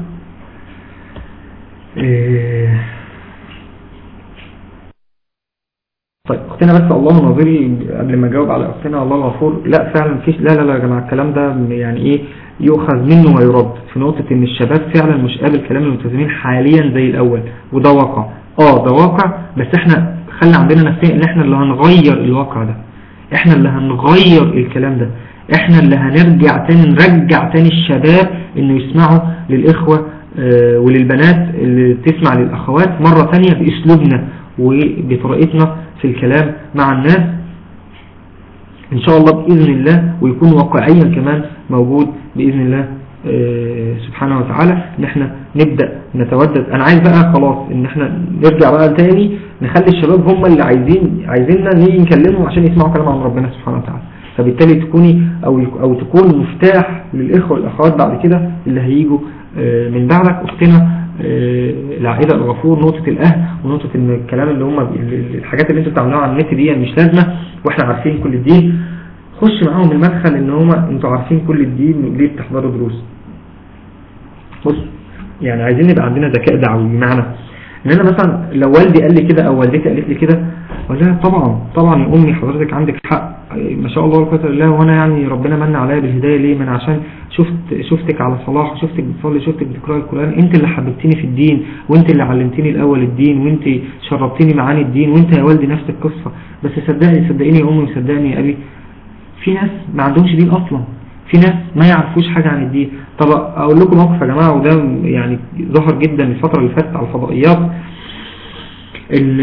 طيب اختنا بس الله نظري قبل ما اجاوب على اختنا الله غفور لا فعلا فيش لا لا لا يا جماعه الكلام ده يعني ايه يؤخذ منه ويرد في نقطة ان الشباب فعلا مش قابل كلام الملتزمين حاليا زي الاول وده واقع اه ده واقع بس احنا خلي عندنا نفسيا ان احنا اللي هنغير الواقع ده احنا اللي هنغير الكلام ده احنا اللي هنرجع تاني نرجع تاني الشباب انه يسمعوا للاخوة اه وللبنات اللي تسمع للاخوات مرة تانية باسلوبنا وبطريقتنا في الكلام مع الناس ان شاء الله بإذن الله ويكون واقعيا كمان موجود بإذن الله سبحانه وتعالى ان احنا نبدأ نتودد انا عايز بقى خلاص ان احنا نرجع بقى تاني نخلي الشباب هم اللي عايزين عايزيننا نيجي نكلمهم عشان يسمعوا كلام عن ربنا سبحانه وتعالى فبالتالي تكوني او او تكون مفتاح للاخوه والاخوات بعد كده اللي هيجوا من بعدك اختنا العائدة الغفور نقطة الأهل ونقطة ان الكلام اللي هم الحاجات اللي انتوا بتعملوها على النت دي مش لازمة واحنا عارفين كل الدين خش معاهم المدخل ان هم انتوا عارفين كل الدين ليه بتحضروا دروس بص يعني عايزين يبقى عندنا ذكاء دعوي بمعنى ان انا مثلا لو والدي قال لي كده او والدتي قالت لي كده اقول لها طبعا طبعا يا امي حضرتك عندك حق ما شاء الله والقوه الا وانا يعني ربنا من عليا بالهدايه ليه من عشان شفت شفتك على صلاح وشفتك بتصلي شفتك بتقراي القران انت اللي حببتني في الدين وانت اللي علمتني الاول الدين وانت شربتني معاني الدين وانت يا والدي نفس القصه بس صدقني صدقيني يا امي وصدقني يا ابي في ناس ما عندهمش دين اصلا في ناس ما يعرفوش حاجة عن الدين طب اقول لكم موقف يا جماعة وده يعني ظهر جدا الفترة اللي فاتت على الفضائيات ان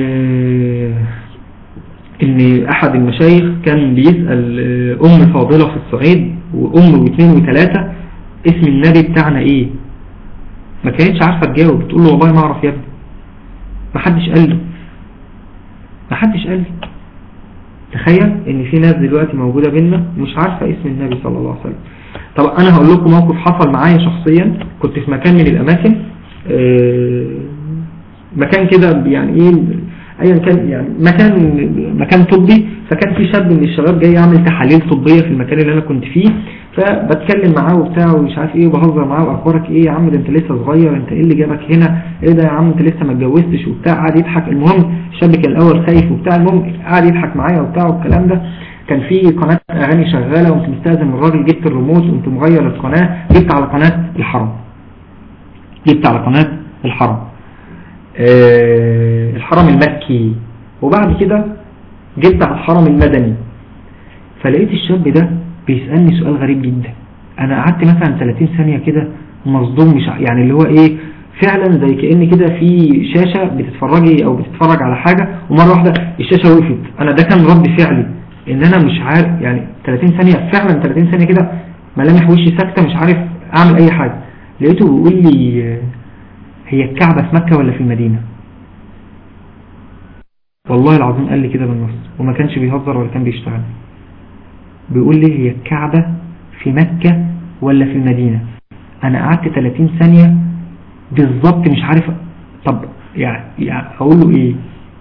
ان احد المشايخ كان بيسأل ام فاضلة في الصعيد وام واثنين وثلاثة اسم النبي بتاعنا ايه ما كانتش عارفة تجاوب بتقول له والله ما اعرف يا ابني ما حدش قال له ما حدش قال له تخيل ان في ناس دلوقتي موجودة بينا مش عارفة اسم النبي صلى الله عليه وسلم طب انا هقول لكم موقف حصل معايا شخصيا كنت في مكان من الاماكن مكان كده يعني ايه ايا كان يعني مكان مكان طبي فكان في شاب من الشباب جاي يعمل تحاليل طبية في المكان اللي انا كنت فيه فبتكلم معاه وبتاع ومش عارف ايه وبهزر معاه واخبارك ايه يا عم ده انت لسه صغير انت ايه اللي جابك هنا ايه ده يا عم انت لسه ما اتجوزتش وبتاع قعد يضحك المهم الشاب كان الاول خايف وبتاع المهم قعد يضحك معايا وبتاع والكلام ده كان في قناة اغاني شغالة وانت مستاذن من الراجل جبت الريموت وانت مغير القناة جبت على قناة الحرم جبت على قناة الحرم أه الحرم المكي وبعد كده جبت على الحرم المدني فلقيت الشاب ده بيسألني سؤال غريب جدا انا قعدت مثلا 30 ثانية كده مصدوم مش يعني اللي هو ايه فعلا زي كأن كده في شاشة بتتفرجي او بتتفرج على حاجة ومرة واحدة الشاشة وقفت انا ده كان رد فعلي ان انا مش عارف يعني 30 ثانية فعلا 30 ثانية كده ملامح وشي ساكتة مش عارف اعمل اي حاجة لقيته بيقول لي هي الكعبة في مكة ولا في المدينة والله العظيم قال لي كده بالنص وما كانش بيهزر ولا كان بيشتغل بيقول لي هي الكعبة في مكة ولا في المدينة انا قعدت 30 ثانية بالظبط مش عارف طب يعني, يعني اقول له ايه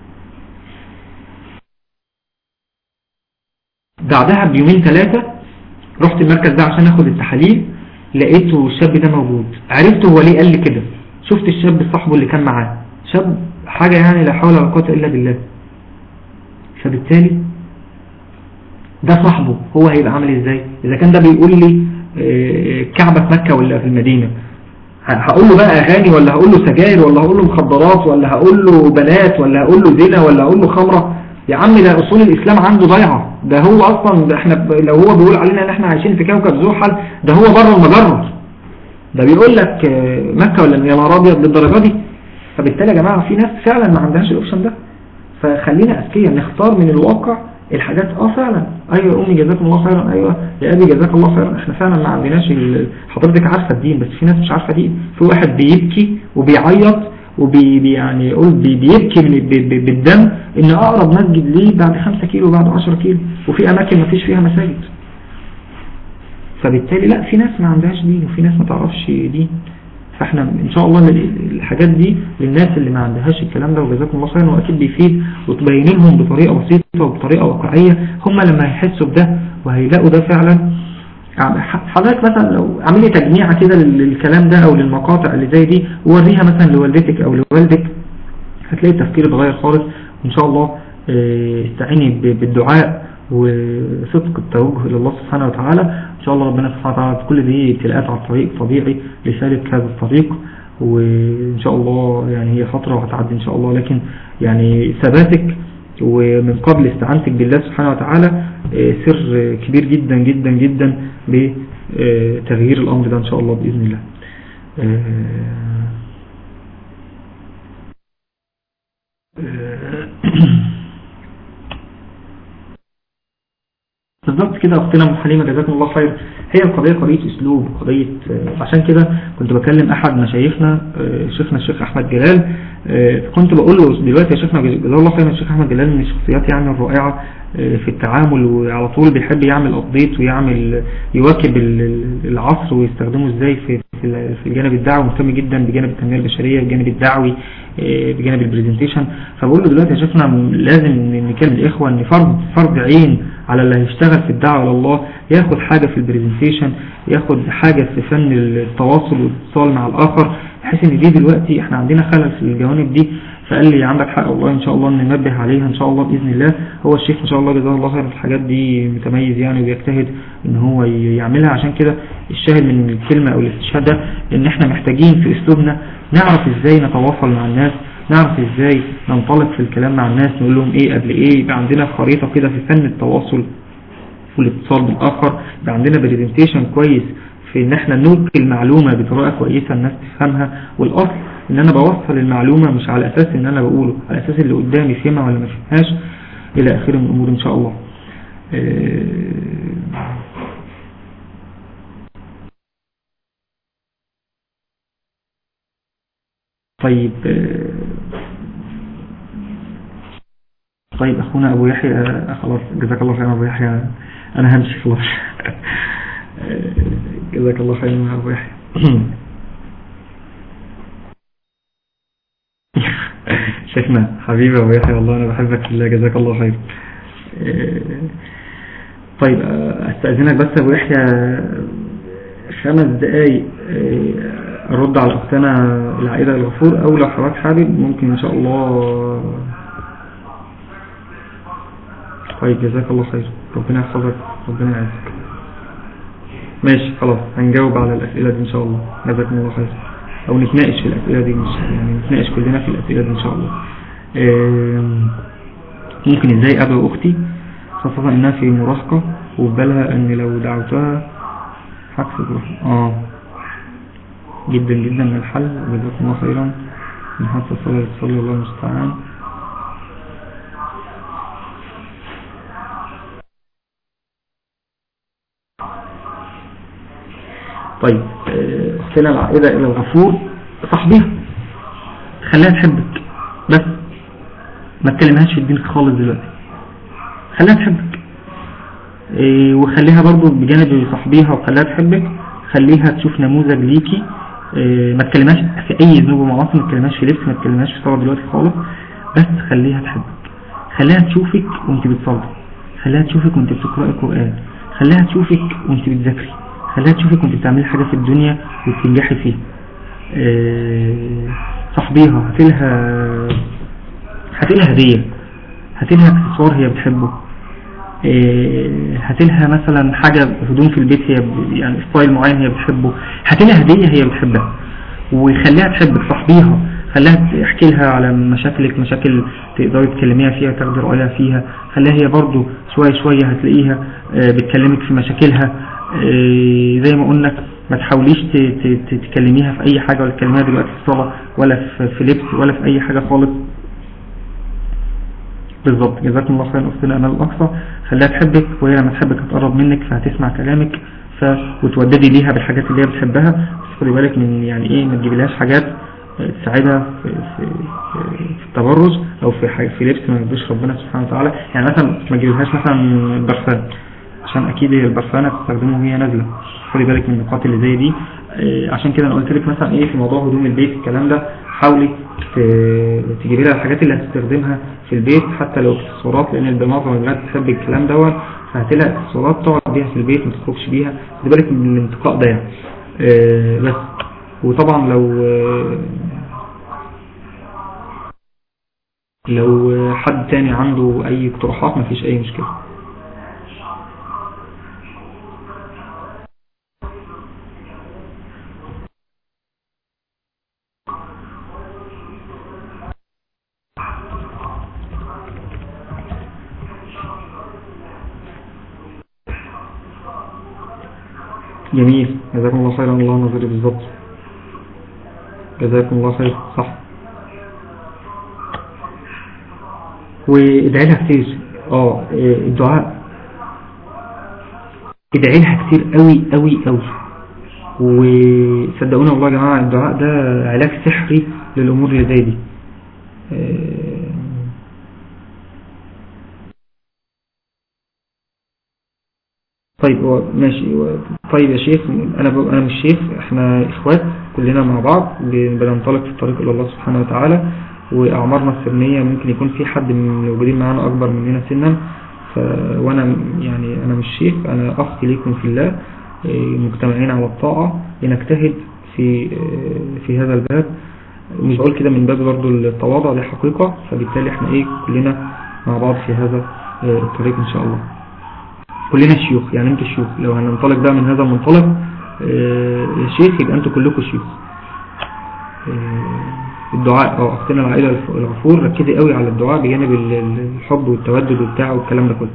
بعدها بيومين ثلاثة رحت المركز ده عشان اخد التحاليل لقيته الشاب ده موجود عرفته هو ليه قال لي كده شفت الشاب صاحبه اللي كان معاه شاب حاجة يعني لا حول ولا قوة الا بالله فبالتالي ده صاحبه هو هيبقى عامل ازاي اذا كان ده بيقول لي كعبة في مكة ولا في المدينة هقول له بقى اغاني ولا هقول له سجاير ولا هقول له مخدرات ولا هقول له بنات ولا هقول له زنا ولا هقول له خمرة يا عم ده اصول الاسلام عنده ضيعة ده هو اصلا احنا لو هو بيقول علينا ان احنا عايشين في كوكب زحل ده هو بره المجرة ده بيقول لك مكة ولا يا نهار ابيض للدرجة دي فبالتالي يا جماعة في ناس فعلا ما عندهاش الاوبشن ده فخلينا اذكياء نختار من الواقع الحاجات اه فعلا ايوه يا امي جزاكم الله خيرا ايوه يا ابي جزاك الله خيرا احنا فعلا ما عندناش حضرتك عارفه الدين بس في ناس مش عارفه دين في واحد بيبكي وبيعيط وبي يعني يقول بي بيبكي من بالدم ان اقرب مسجد ليه بعد 5 كيلو بعد 10 كيلو وفي اماكن ما فيش فيها مساجد فبالتالي لا في ناس ما عندهاش دين وفي ناس ما تعرفش دين فاحنا ان شاء الله الحاجات دي للناس اللي ما عندهاش الكلام ده وجزاكم الله خيرا واكيد بيفيد وتبين لهم بطريقة بسيطة وبطريقة واقعية هم لما هيحسوا بده وهيلاقوا ده فعلا حضرتك مثلا لو عاملي تجميعة كده للكلام ده او للمقاطع اللي زي دي ووريها مثلا لوالدتك او لوالدك هتلاقي التفكير اتغير خالص وان شاء الله استعيني بالدعاء وصدق التوجه إلى الله سبحانه وتعالى إن شاء الله ربنا سبحانه وتعالى كل دي ابتلاءات على الطريق طبيعي لسالك هذا الطريق وإن شاء الله يعني هي فترة وهتعدي إن شاء الله لكن يعني ثباتك ومن قبل استعانتك بالله سبحانه وتعالى سر كبير جدا جدا جدا بتغيير الأمر ده إن شاء الله بإذن الله بالضبط كده اختنا ام حليمه جزاكم الله خير هي القضيه قضيه اسلوب قضيه عشان كده كنت بكلم احد مشايخنا شيخنا الشيخ احمد جلال كنت بقول له دلوقتي يا شيخنا جزاه الله خير الشيخ احمد جلال من الشخصيات يعني الرائعه في التعامل وعلى طول بيحب يعمل ابديت ويعمل يواكب العصر ويستخدمه ازاي في في الجانب الدعوي مهتم جدا بجانب التنميه البشريه بجانب الدعوي بجانب البرزنتيشن فبقول له دلوقتي يا شيخنا لازم نكلم الاخوه ان فرض فرض عين على اللي هيشتغل في الدعوه الى الله ياخد حاجه في البرزنتيشن ياخد حاجه في فن التواصل والاتصال مع الاخر بحيث ان دي دلوقتي احنا عندنا خلل في الجوانب دي فقال لي عندك حق والله ان شاء الله ننبه عليها ان شاء الله باذن الله هو الشيخ ان شاء الله جزاه الله خير الحاجات دي متميز يعني وبيجتهد ان هو يعملها عشان كده الشاهد من الكلمه او الاستشهاد ده ان احنا محتاجين في اسلوبنا نعرف ازاي نتواصل مع الناس نعرف ازاي ننطلق في الكلام مع الناس نقول لهم ايه قبل ايه يبقى عندنا خريطه كده في فن التواصل والاتصال بالاخر يبقى عندنا برزنتيشن كويس في ان احنا نلقي المعلومة بطريقة كويسة الناس تفهمها والاصل ان انا بوصل المعلومة مش على اساس ان انا بقوله على اساس اللي قدامي فهمها ولا ما فهمهاش الى اخره من الامور ان شاء الله طيب طيب اخونا ابو يحيى خلاص جزاك الله خير ابو يحيى انا همشي خلاص جزاك الله خير يا ابو يحيى شيخنا حبيبي ابو يحيى والله انا بحبك في الله جزاك الله خير طيب استاذنك بس ابو يحيى خمس دقايق ارد على اختنا العائله الغفور او لو حضرتك حابب ممكن ان شاء الله طيب جزاك الله خير ربنا يحفظك ربنا يعزك ماشي خلاص هنجاوب على الأسئلة دي إن شاء الله جزاكم الله خير أو نتناقش في الأسئلة دي مش يعني نتناقش كلنا في الأسئلة دي إن شاء الله ممكن إزاي أدعو أختي خاصة إنها في مراهقة وفي بالها إن لو دعوتها هكسب آه جدا جدا من الحل جزاكم الله خيرا من حتى الصلاة صلى الله المستعان طيب اختنا العائدة الى الغفور صاحبيها خليها تحبك بس ما تكلمهاش في الدين خالص دلوقتي خليها تحبك اه وخليها برضو بجانب صاحبيها وخليها تحبك خليها تشوف نموذج ليكي اه ما تكلمهاش في اي ذنوب ومعاصي ما تكلمهاش في لبس ما تكلمهاش في صلاة دلوقتي خالص بس خليها تحبك خليها تشوفك وانت بتصلي خليها تشوفك وانت بتقرأي القرآن خليها تشوفك وانت بتذاكري خليها تشوفك وانت بتعملي حاجة في الدنيا وتنجحي فيها اه صاحبيها هاتلها هاتلها هدية هاتلها اكسسوار هي بتحبه اه هاتلها مثلا حاجة هدوم في البيت هي يعني ستايل معين هي بتحبه هاتلها هدية هي بتحبها وخليها تحبك صاحبيها خليها تحكي لها على مشاكلك مشاكل تقدري تكلميها فيها تاخدي رأيها فيها خليها هي برضو شوية شوية هتلاقيها آه، بتكلمك في مشاكلها آه، زي ما قلنا ما تحاوليش تكلميها في اي حاجة ولا تكلميها دلوقتي في الصلاة ولا في لبس ولا في اي حاجة خالص بالظبط جزاكم الله خيرا اختنا امال الاقصى خليها تحبك وهي لما تحبك هتقرب منك فهتسمع كلامك ف وتوددي ليها بالحاجات اللي هي بتحبها بس خدي بالك من يعني ايه ما تجيبلهاش حاجات تساعدها في, في, في التبرج او في حاجة في لبس ما يرضيش ربنا سبحانه وتعالى يعني مثلا ما تجيبلهاش مثلا برفان عشان اكيد البرفانه بتستخدمه وهي نازله خدي بالك من النقاط اللي زي دي آه، عشان كده انا قلت لك مثلا ايه في موضوع هدوم البيت الكلام ده حاولي تجيبي لها الحاجات اللي هتستخدمها في البيت حتى لو اكسسوارات لان معظم البنات بتحب الكلام دوت فهات لها اكسسوارات تقعد بيها في البيت ما تخرجش بيها خدي بالك من الانتقاء ده يعني آه، بس وطبعا لو لو حد تاني عنده اي اقتراحات مفيش اي مشكلة جميل جزاكم الله خيرا الله نظري بالضبط جزاكم الله خير صح وادعي لها كتير اه الدعاء ادعي لها كتير قوي قوي قوي وصدقونا والله يا جماعة الدعاء ده علاج سحري للأمور اللي زي دي آه، طيب هو ماشي طيب يا شيخ انا انا مش شيخ احنا اخوات كلنا مع بعض بننطلق في الطريق الى الله سبحانه وتعالى واعمارنا السنية ممكن يكون في حد من الموجودين معانا اكبر مننا سنا وانا يعني انا مش شيخ انا اخ ليكم في الله مجتمعين على الطاعة لنجتهد في في هذا الباب مش بقول كده من باب برضو التواضع دي حقيقة فبالتالي احنا ايه كلنا مع بعض في هذا الطريق ان شاء الله كلنا شيوخ يعني انتوا شيوخ لو هننطلق بقى من هذا المنطلق آه، يا شيخ يبقى انتوا كلكم شيوخ آه، الدعاء او اختنا العائلة الغفور ركزي قوي على الدعاء بجانب الحب والتودد وبتاع والكلام ده كله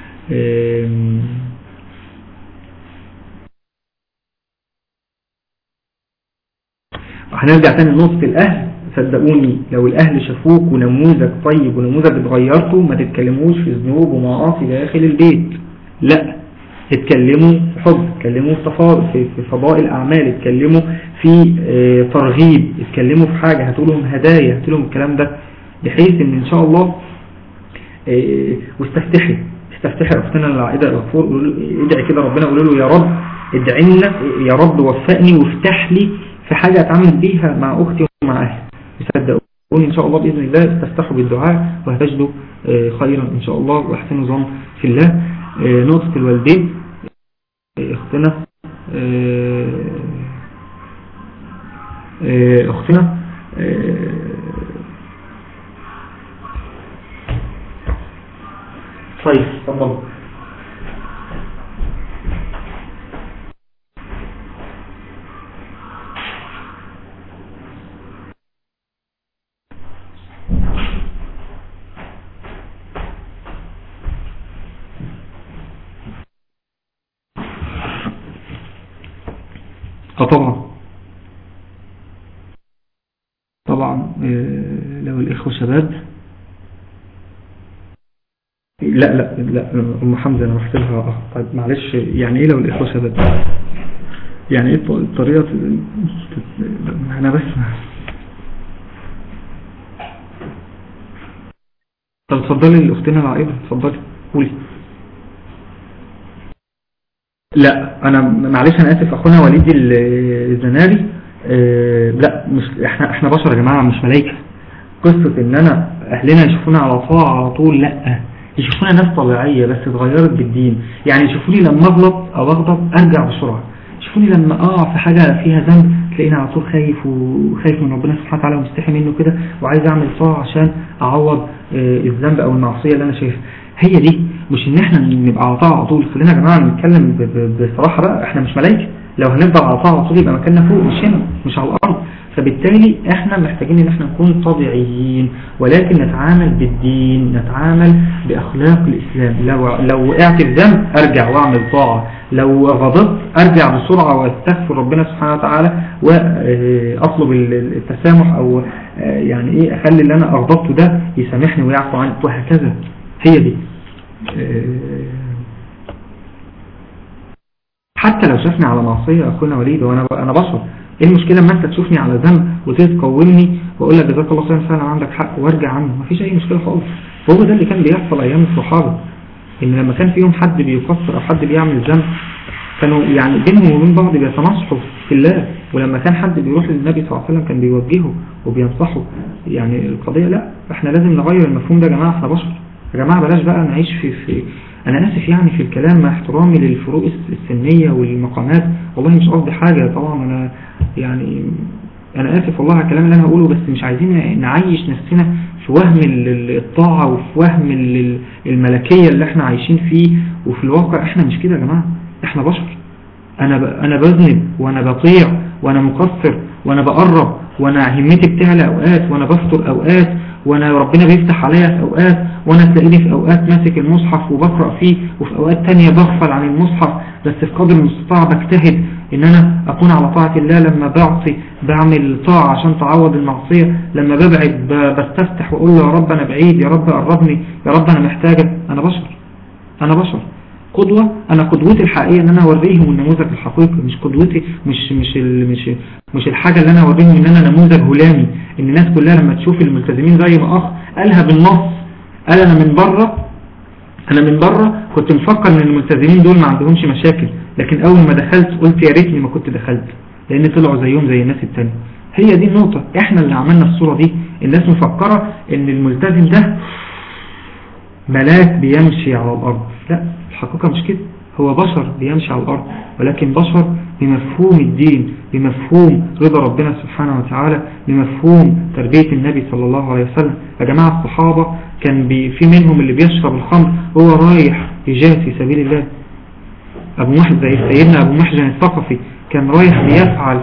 هنرجع تاني لنقطة الأهل صدقوني لو الأهل شافوك ونموذج طيب ونموذج اتغيرتوا ما تتكلموش في ذنوب ومعاصي داخل البيت لا اتكلموا في حب اتكلموا في في فضاء الأعمال اتكلموا في آه، ترغيب اتكلموا في حاجة هتقولهم هدايا هتقولهم الكلام ده بحيث ان ان شاء الله آه، واستفتحي استفتحي اختنا العائدة الغفور ادعي كده ربنا قولوا له يا رب ادعي لنا يا رب وفقني وافتح لي في حاجة اتعامل بيها مع اختي ومع اهلي صدقوني ان شاء الله باذن الله تستحوا بالدعاء وهتجدوا آه، خيرا ان شاء الله واحسنوا ظن في الله آه، نقطة الوالدين آه، اختنا آه، اختنا طيب تفضل اه طبعا طبعا آه، لو الإخوة شباب لا لا لا أم حمزة أنا رحت لها اه طيب معلش يعني إيه لو الإخوة شباب يعني إيه الطريقة أنا بسمع طب اتفضلي لأختنا العائلة اتفضلي قولي لا انا معلش انا اسف اخونا وليد الزناري آه، لا مش احنا احنا بشر يا جماعه مش ملائكه قصه ان انا اهلنا يشوفونا على طاعه على طول لا يشوفونا ناس طبيعيه بس اتغيرت بالدين يعني يشوفوني لما اغلط او اغضب ارجع بسرعه يشوفوني لما اقع في حاجه فيها ذنب تلاقيني على طول خايف وخايف من ربنا سبحانه وتعالى ومستحي منه كده وعايز اعمل طاعه عشان اعوض آه، الذنب او المعصيه اللي انا شايفها هي دي مش ان احنا نبقى على طاعه على طول خلينا يا جماعه نتكلم بصراحه بقى احنا مش ملائكه لو هنفضل على طاعه على طول يبقى مكاننا فوق مش هنا مش على الارض فبالتالي احنا محتاجين ان احنا نكون طبيعيين ولكن نتعامل بالدين نتعامل باخلاق الاسلام لو, لو وقعت في ذنب ارجع واعمل طاعة لو غضبت ارجع بسرعة واستغفر ربنا سبحانه وتعالى واطلب التسامح او يعني ايه اخلي اللي انا اغضبته ده يسامحني ويعفو عني وهكذا هي دي حتى لو شافني على معصية أخونا وليد وأنا أنا بشر إيه المشكلة ما أنت تشوفني على ذنب وتيجي تقومني وأقول لك جزاك الله خيرا فعلا عندك حق وارجع عنه مفيش أي مشكلة خالص هو ده اللي كان بيحصل أيام الصحابة إن لما كان فيهم حد بيقصر أو حد بيعمل ذنب كانوا يعني بينهم وبين بعض بيتنصحوا في الله ولما كان حد بيروح للنبي صلى الله عليه وسلم كان بيوجهه وبينصحه يعني القضية لا احنا لازم نغير المفهوم ده يا جماعة احنا بشر يا جماعة بلاش بقى نعيش في, في انا اسف يعني في الكلام مع احترامي للفروق السنية والمقامات والله مش قصدي حاجة طبعا انا يعني انا اسف والله على الكلام اللي انا هقوله بس مش عايزين نعيش نفسنا في وهم الطاعة وفي وهم الملكية اللي احنا عايشين فيه وفي الواقع احنا مش كده يا جماعة احنا بشر انا انا بذنب وانا بطيع وانا مقصر وانا بقرب وانا همتي بتعلى اوقات وانا بفطر اوقات وانا ربنا بيفتح عليا في اوقات وانا تلاقيني في اوقات ماسك المصحف وبقرأ فيه وفي اوقات تانية بغفل عن المصحف بس في قدر المستطاع بجتهد ان انا اكون على طاعة الله لما بعصي بعمل طاعة عشان تعوض المعصية لما ببعد بستفتح واقول له يا رب انا بعيد يا رب قربني يا رب انا محتاجك انا بشر انا بشر قدوة انا قدوتي الحقيقية ان انا اوريهم النموذج الحقيقي مش قدوتي مش مش مش مش الحاجة اللي انا اوريهم ان انا نموذج هلامي ان الناس كلها لما تشوف الملتزمين زي ما اخ قالها بالنص قال انا من بره انا من بره كنت مفكر ان الملتزمين دول ما عندهمش مشاكل لكن اول ما دخلت قلت يا ريتني ما كنت دخلت لان طلعوا زيهم زي الناس التانية هي دي النقطة احنا اللي عملنا الصورة دي الناس مفكرة ان الملتزم ده ملاك بيمشي على الارض لا الحقيقة مش كده هو بشر بيمشي على الأرض ولكن بشر بمفهوم الدين بمفهوم رضا ربنا سبحانه وتعالى بمفهوم تربية النبي صلى الله عليه وسلم يا جماعة الصحابة كان بي في منهم اللي بيشرب الخمر هو رايح يجاهد في سبيل الله أبو محجن زي سيدنا أبو محجن الثقفي كان رايح بيفعل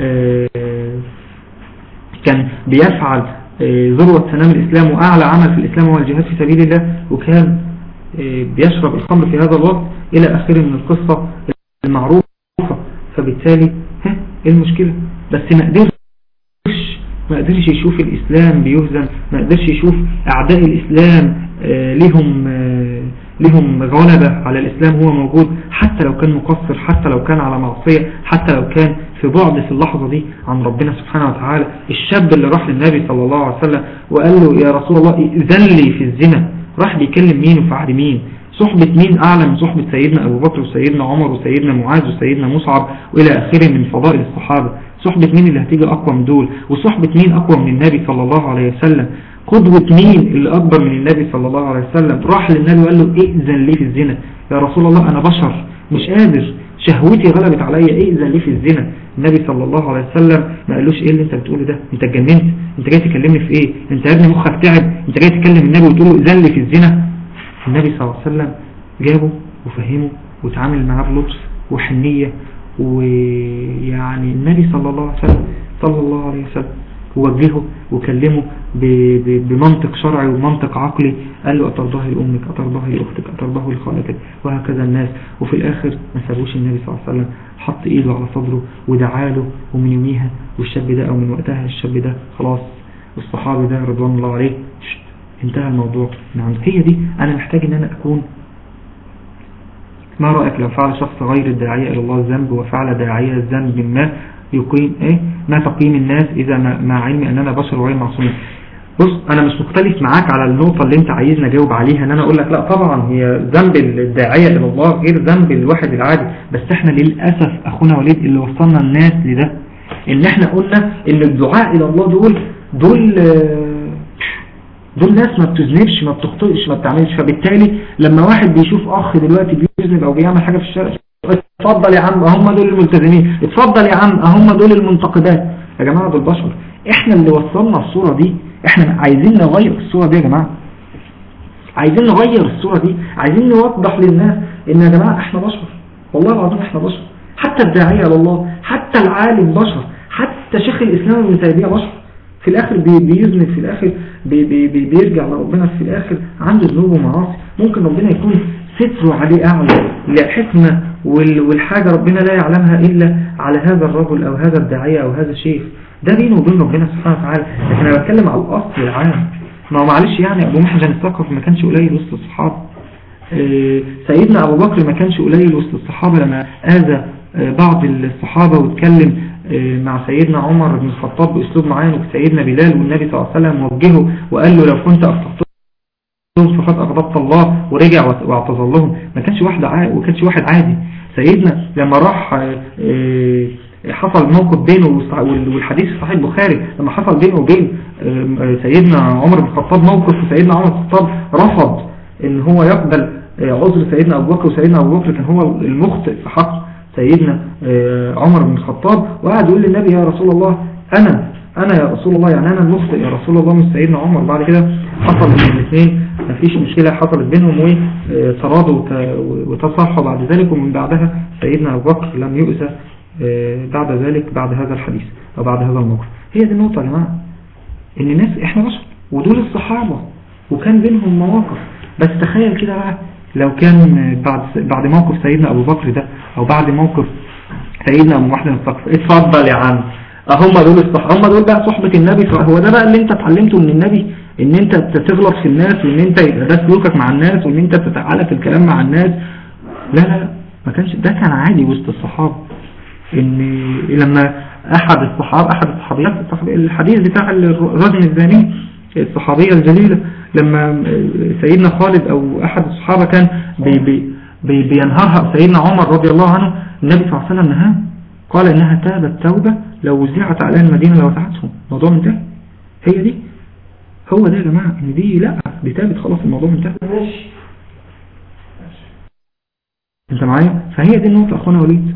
كان بيفعل ذروة سنام الإسلام وأعلى عمل في الإسلام هو الجهاد في سبيل الله وكان بيشرب الخمر في هذا الوقت إلى آخر من القصة المعروفة فبالتالي ها إيه المشكلة بس ما قدرش ما قدرش يشوف الإسلام بيهزم ما قدرش يشوف أعداء الإسلام لهم لهم غلبة على الإسلام هو موجود حتى لو كان مقصر حتى لو كان على معصية حتى لو كان في بعد في اللحظة دي عن ربنا سبحانه وتعالى الشاب اللي راح للنبي صلى الله عليه وسلم وقال له يا رسول الله إذن لي في الزنا راح بيكلم مين وفعل مين صحبة مين أعلى من صحبة سيدنا أبو بكر وسيدنا عمر وسيدنا معاذ وسيدنا مصعب وإلى آخره من فضائل الصحابة صحبة مين اللي هتيجي أقوى من دول وصحبة مين أقوى من النبي صلى الله عليه وسلم قدوة مين اللي أكبر من النبي صلى الله عليه وسلم راح للنبي وقال له ائذن لي في الزنا يا رسول الله أنا بشر مش قادر شهوتي غلبت عليا ائذن لي في الزنا النبي صلى الله عليه وسلم ما قالوش ايه اللي انت بتقوله ده انت اتجننت انت جاي تكلمني في ايه انت يا ابني مخك تعب انت جاي تكلم النبي وتقول له ائذن لي في الزنا النبي صلى الله عليه وسلم جابه وفهمه وتعامل معاه بلطف وحنية ويعني النبي صلى الله عليه وسلم صلى الله عليه وسلم ووجهه وكلمه بمنطق شرعي ومنطق عقلي قال له أترضاه لأمك أترضاه لأختك أترضاه لخالتك وهكذا الناس وفي الآخر ما سابوش النبي صلى الله عليه وسلم حط إيده على صدره ودعاله ومن يوميها والشاب ده أو من وقتها الشاب ده خلاص الصحابي ده رضوان الله عليه انتهى الموضوع من عنده هي دي أنا محتاج أن أنا أكون ما رأيك لو فعل شخص غير الداعية إلى الله الذنب وفعل داعية الذنب ما يقيم إيه ما تقييم الناس إذا مع علمي أن أنا بشر وغير معصوم بص أنا مش مختلف معاك على النقطة اللي أنت عايزني أجاوب عليها أن أنا أقول لك لا طبعا هي ذنب الداعية إلى الله غير ذنب الواحد العادي بس إحنا للأسف أخونا وليد اللي وصلنا الناس لده إن إحنا قلنا إن الدعاء إلى الله دول دول دول ناس ما بتذنبش ما بتخطئش ما بتعملش فبالتالي لما واحد بيشوف أخ دلوقتي بيذنب أو بيعمل حاجة في الشارع اتفضل يا عم هم دول الملتزمين اتفضل يا عم هم دول المنتقدات يا جماعة دول بشر احنا اللي وصلنا الصورة دي احنا عايزين نغير الصورة دي يا جماعة عايزين نغير الصورة دي عايزين نوضح للناس ان يا جماعة احنا بشر والله العظيم احنا بشر حتى الداعية لله حتى العالم بشر حتى حتى شيخ الإسلام ابن تيمية بشر في الآخر بيذنب في الآخر بي بي بي بيرجع لربنا في الآخر عنده ذنوب ومعاصي ممكن ربنا يكون ستره عليه أعلى لحكمة والحاجة ربنا لا يعلمها إلا على هذا الرجل أو هذا الداعية أو هذا الشيخ ده بينه وبين ربنا سبحانه وتعالى لكن أنا بتكلم على الأصل العام ما هو معلش يعني أبو محجن الثقفي ما كانش قليل وسط الصحابة آه، سيدنا أبو بكر ما كانش قليل وسط الصحابة لما آذى آه، بعض الصحابة واتكلم آه، مع سيدنا عمر بن الخطاب بأسلوب معين وسيدنا بلال والنبي صلى الله عليه وسلم وجهه وقال له لو كنت أفتحتهم فقد أغضبت الله ورجع واعتذر لهم ما كانش واحد عادي وكانش واحد عادي سيدنا لما راح حصل موقف بينه والحديث صحيح البخاري لما حصل بينه وبين سيدنا عمر بن الخطاب موقف وسيدنا عمر بن الخطاب رفض ان هو يقبل عذر سيدنا ابو بكر وسيدنا ابو بكر كان هو المخطئ في حق سيدنا عمر بن الخطاب وقعد يقول للنبي يا رسول الله انا انا يا رسول الله يعني انا المخطئ يا رسول الله مش سيدنا عمر بعد كده حصل بين الاثنين مفيش مشكلة حصلت بينهم وتراضوا وتصالحوا بعد ذلك ومن بعدها سيدنا ابو بكر لم يؤذى آه، بعد ذلك بعد هذا الحديث أو بعد هذا الموقف هي دي النقطة يا جماعة إن الناس إحنا بشر ودول الصحابة وكان بينهم مواقف بس تخيل كده بقى لو كان بعد بعد موقف سيدنا أبو بكر ده أو بعد موقف سيدنا أبو محمد الصقف اتفضل يا عم هم دول الصحابة هم دول بقى صحبة النبي هو ده بقى اللي انت اتعلمته من النبي ان انت تغلط في الناس وان انت ده سلوكك مع الناس وان انت تتعالى في الكلام مع الناس لا لا ما كانش ده كان عادي وسط الصحابة ان لما احد الصحاب احد الصحابيات الحديث بتاع الرجل الزاني الصحابية الجليلة لما سيدنا خالد او احد الصحابة كان بي بي بي بينهرها سيدنا عمر رضي الله عنه النبي صلى الله عليه وسلم نهاه قال انها تابت توبة لو وزعت على المدينة لو لوسعتهم الموضوع منتهي هي دي هو ده يا جماعة ان دي لا دي تابت خلاص الموضوع منتهي ماشي انت معايا فهي دي النقطة اخوانا وليد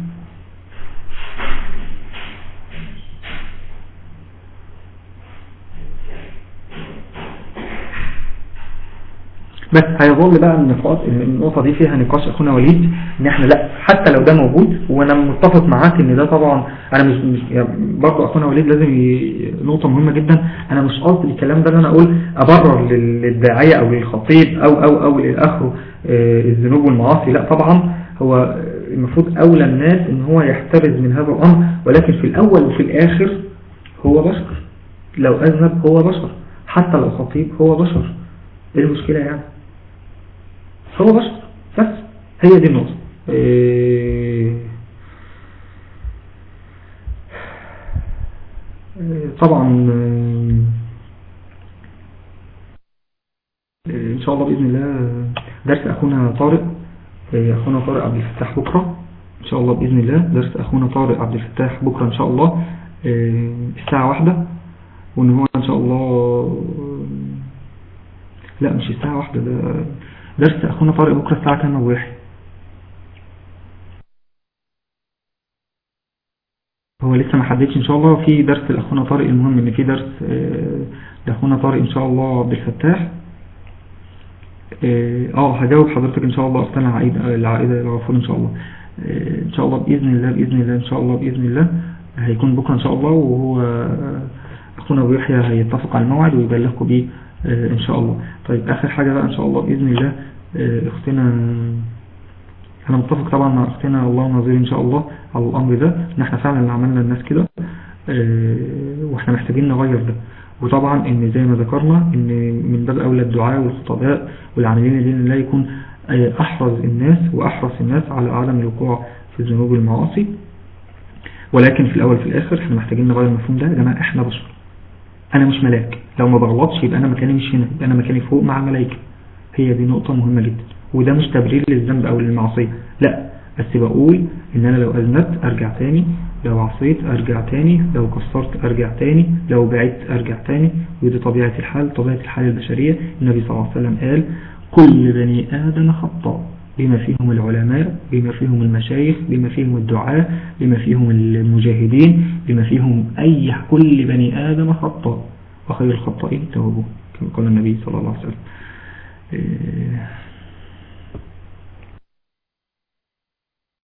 بس هيظل بقى النقاط النقطة دي فيها نقاش اخونا وليد ان احنا لا حتى لو ده موجود وانا متفق معاك ان ده طبعا انا مش, مش يعني برضه اخونا وليد لازم ي... نقطة مهمة جدا انا مش قصدي الكلام ده ان انا اقول ابرر للداعية او للخطيب او او او للاخر آه، الذنوب والمعاصي لا طبعا هو المفروض اولى الناس ان هو يحترز من هذا الامر ولكن في الاول وفي الاخر هو بشر لو اذنب هو بشر حتى لو خطيب هو بشر ايه المشكلة يعني هو بشر بس هي دي النقطة إيه، طبعا إيه، ان شاء الله بإذن الله درس أخونا طارق إيه، أخونا طارق عبد الفتاح بكرة ان شاء الله بإذن الله درس أخونا طارق عبد الفتاح بكرة ان شاء الله الساعة واحدة وان هو ان شاء الله لا مش الساعة واحدة ده درس أخونا طارق بكرة الساعة كام أبو يحيى هو لسه ما حددش ان شاء الله في درس لاخونا طارق المهم ان في درس آه، لاخونا طارق ان شاء الله عبد الفتاح اه, آه، هجاوب حضرتك ان شاء الله اصلا العائدة العائدة الغفور ان شاء الله آه، ان شاء الله باذن الله باذن الله ان شاء الله باذن الله هيكون بكره ان شاء الله وهو اخونا ابو يحيى هيتفق على الموعد ويبلغكم بيه آه، ان شاء الله طيب اخر حاجة بقى ان شاء الله باذن الله آه، اختنا انا متفق طبعا مع اختنا الله نظير ان شاء الله على الامر ده ان احنا فعلا اللي عملنا الناس كده آه، واحنا محتاجين نغير ده وطبعا ان زي ما ذكرنا ان من باب اولى الدعاء والخطباء والعاملين لدين الله يكون احرز الناس واحرص الناس على عدم الوقوع في الذنوب والمعاصي ولكن في الاول في الاخر احنا محتاجين نغير المفهوم ده يا جماعه احنا بشر انا مش ملاك لو ما بغلطش يبقى انا مكاني مش هنا يبقى انا مكاني فوق مع الملائكة هي دي نقطة مهمة جدا وده مش تبرير للذنب او للمعصية لا بس بقول ان انا لو اذنبت ارجع تاني لو عصيت ارجع تاني لو قصرت ارجع تاني لو بعدت ارجع تاني ودي طبيعة الحال طبيعة الحال البشرية النبي صلى الله عليه وسلم قال كل بني آدم خطاء بما فيهم العلماء بما فيهم المشايخ بما فيهم الدعاء بما فيهم المجاهدين بما فيهم أي كل بني آدم خطاء وخير الخطائين توبوا كما قال النبي صلى الله عليه وسلم إيه،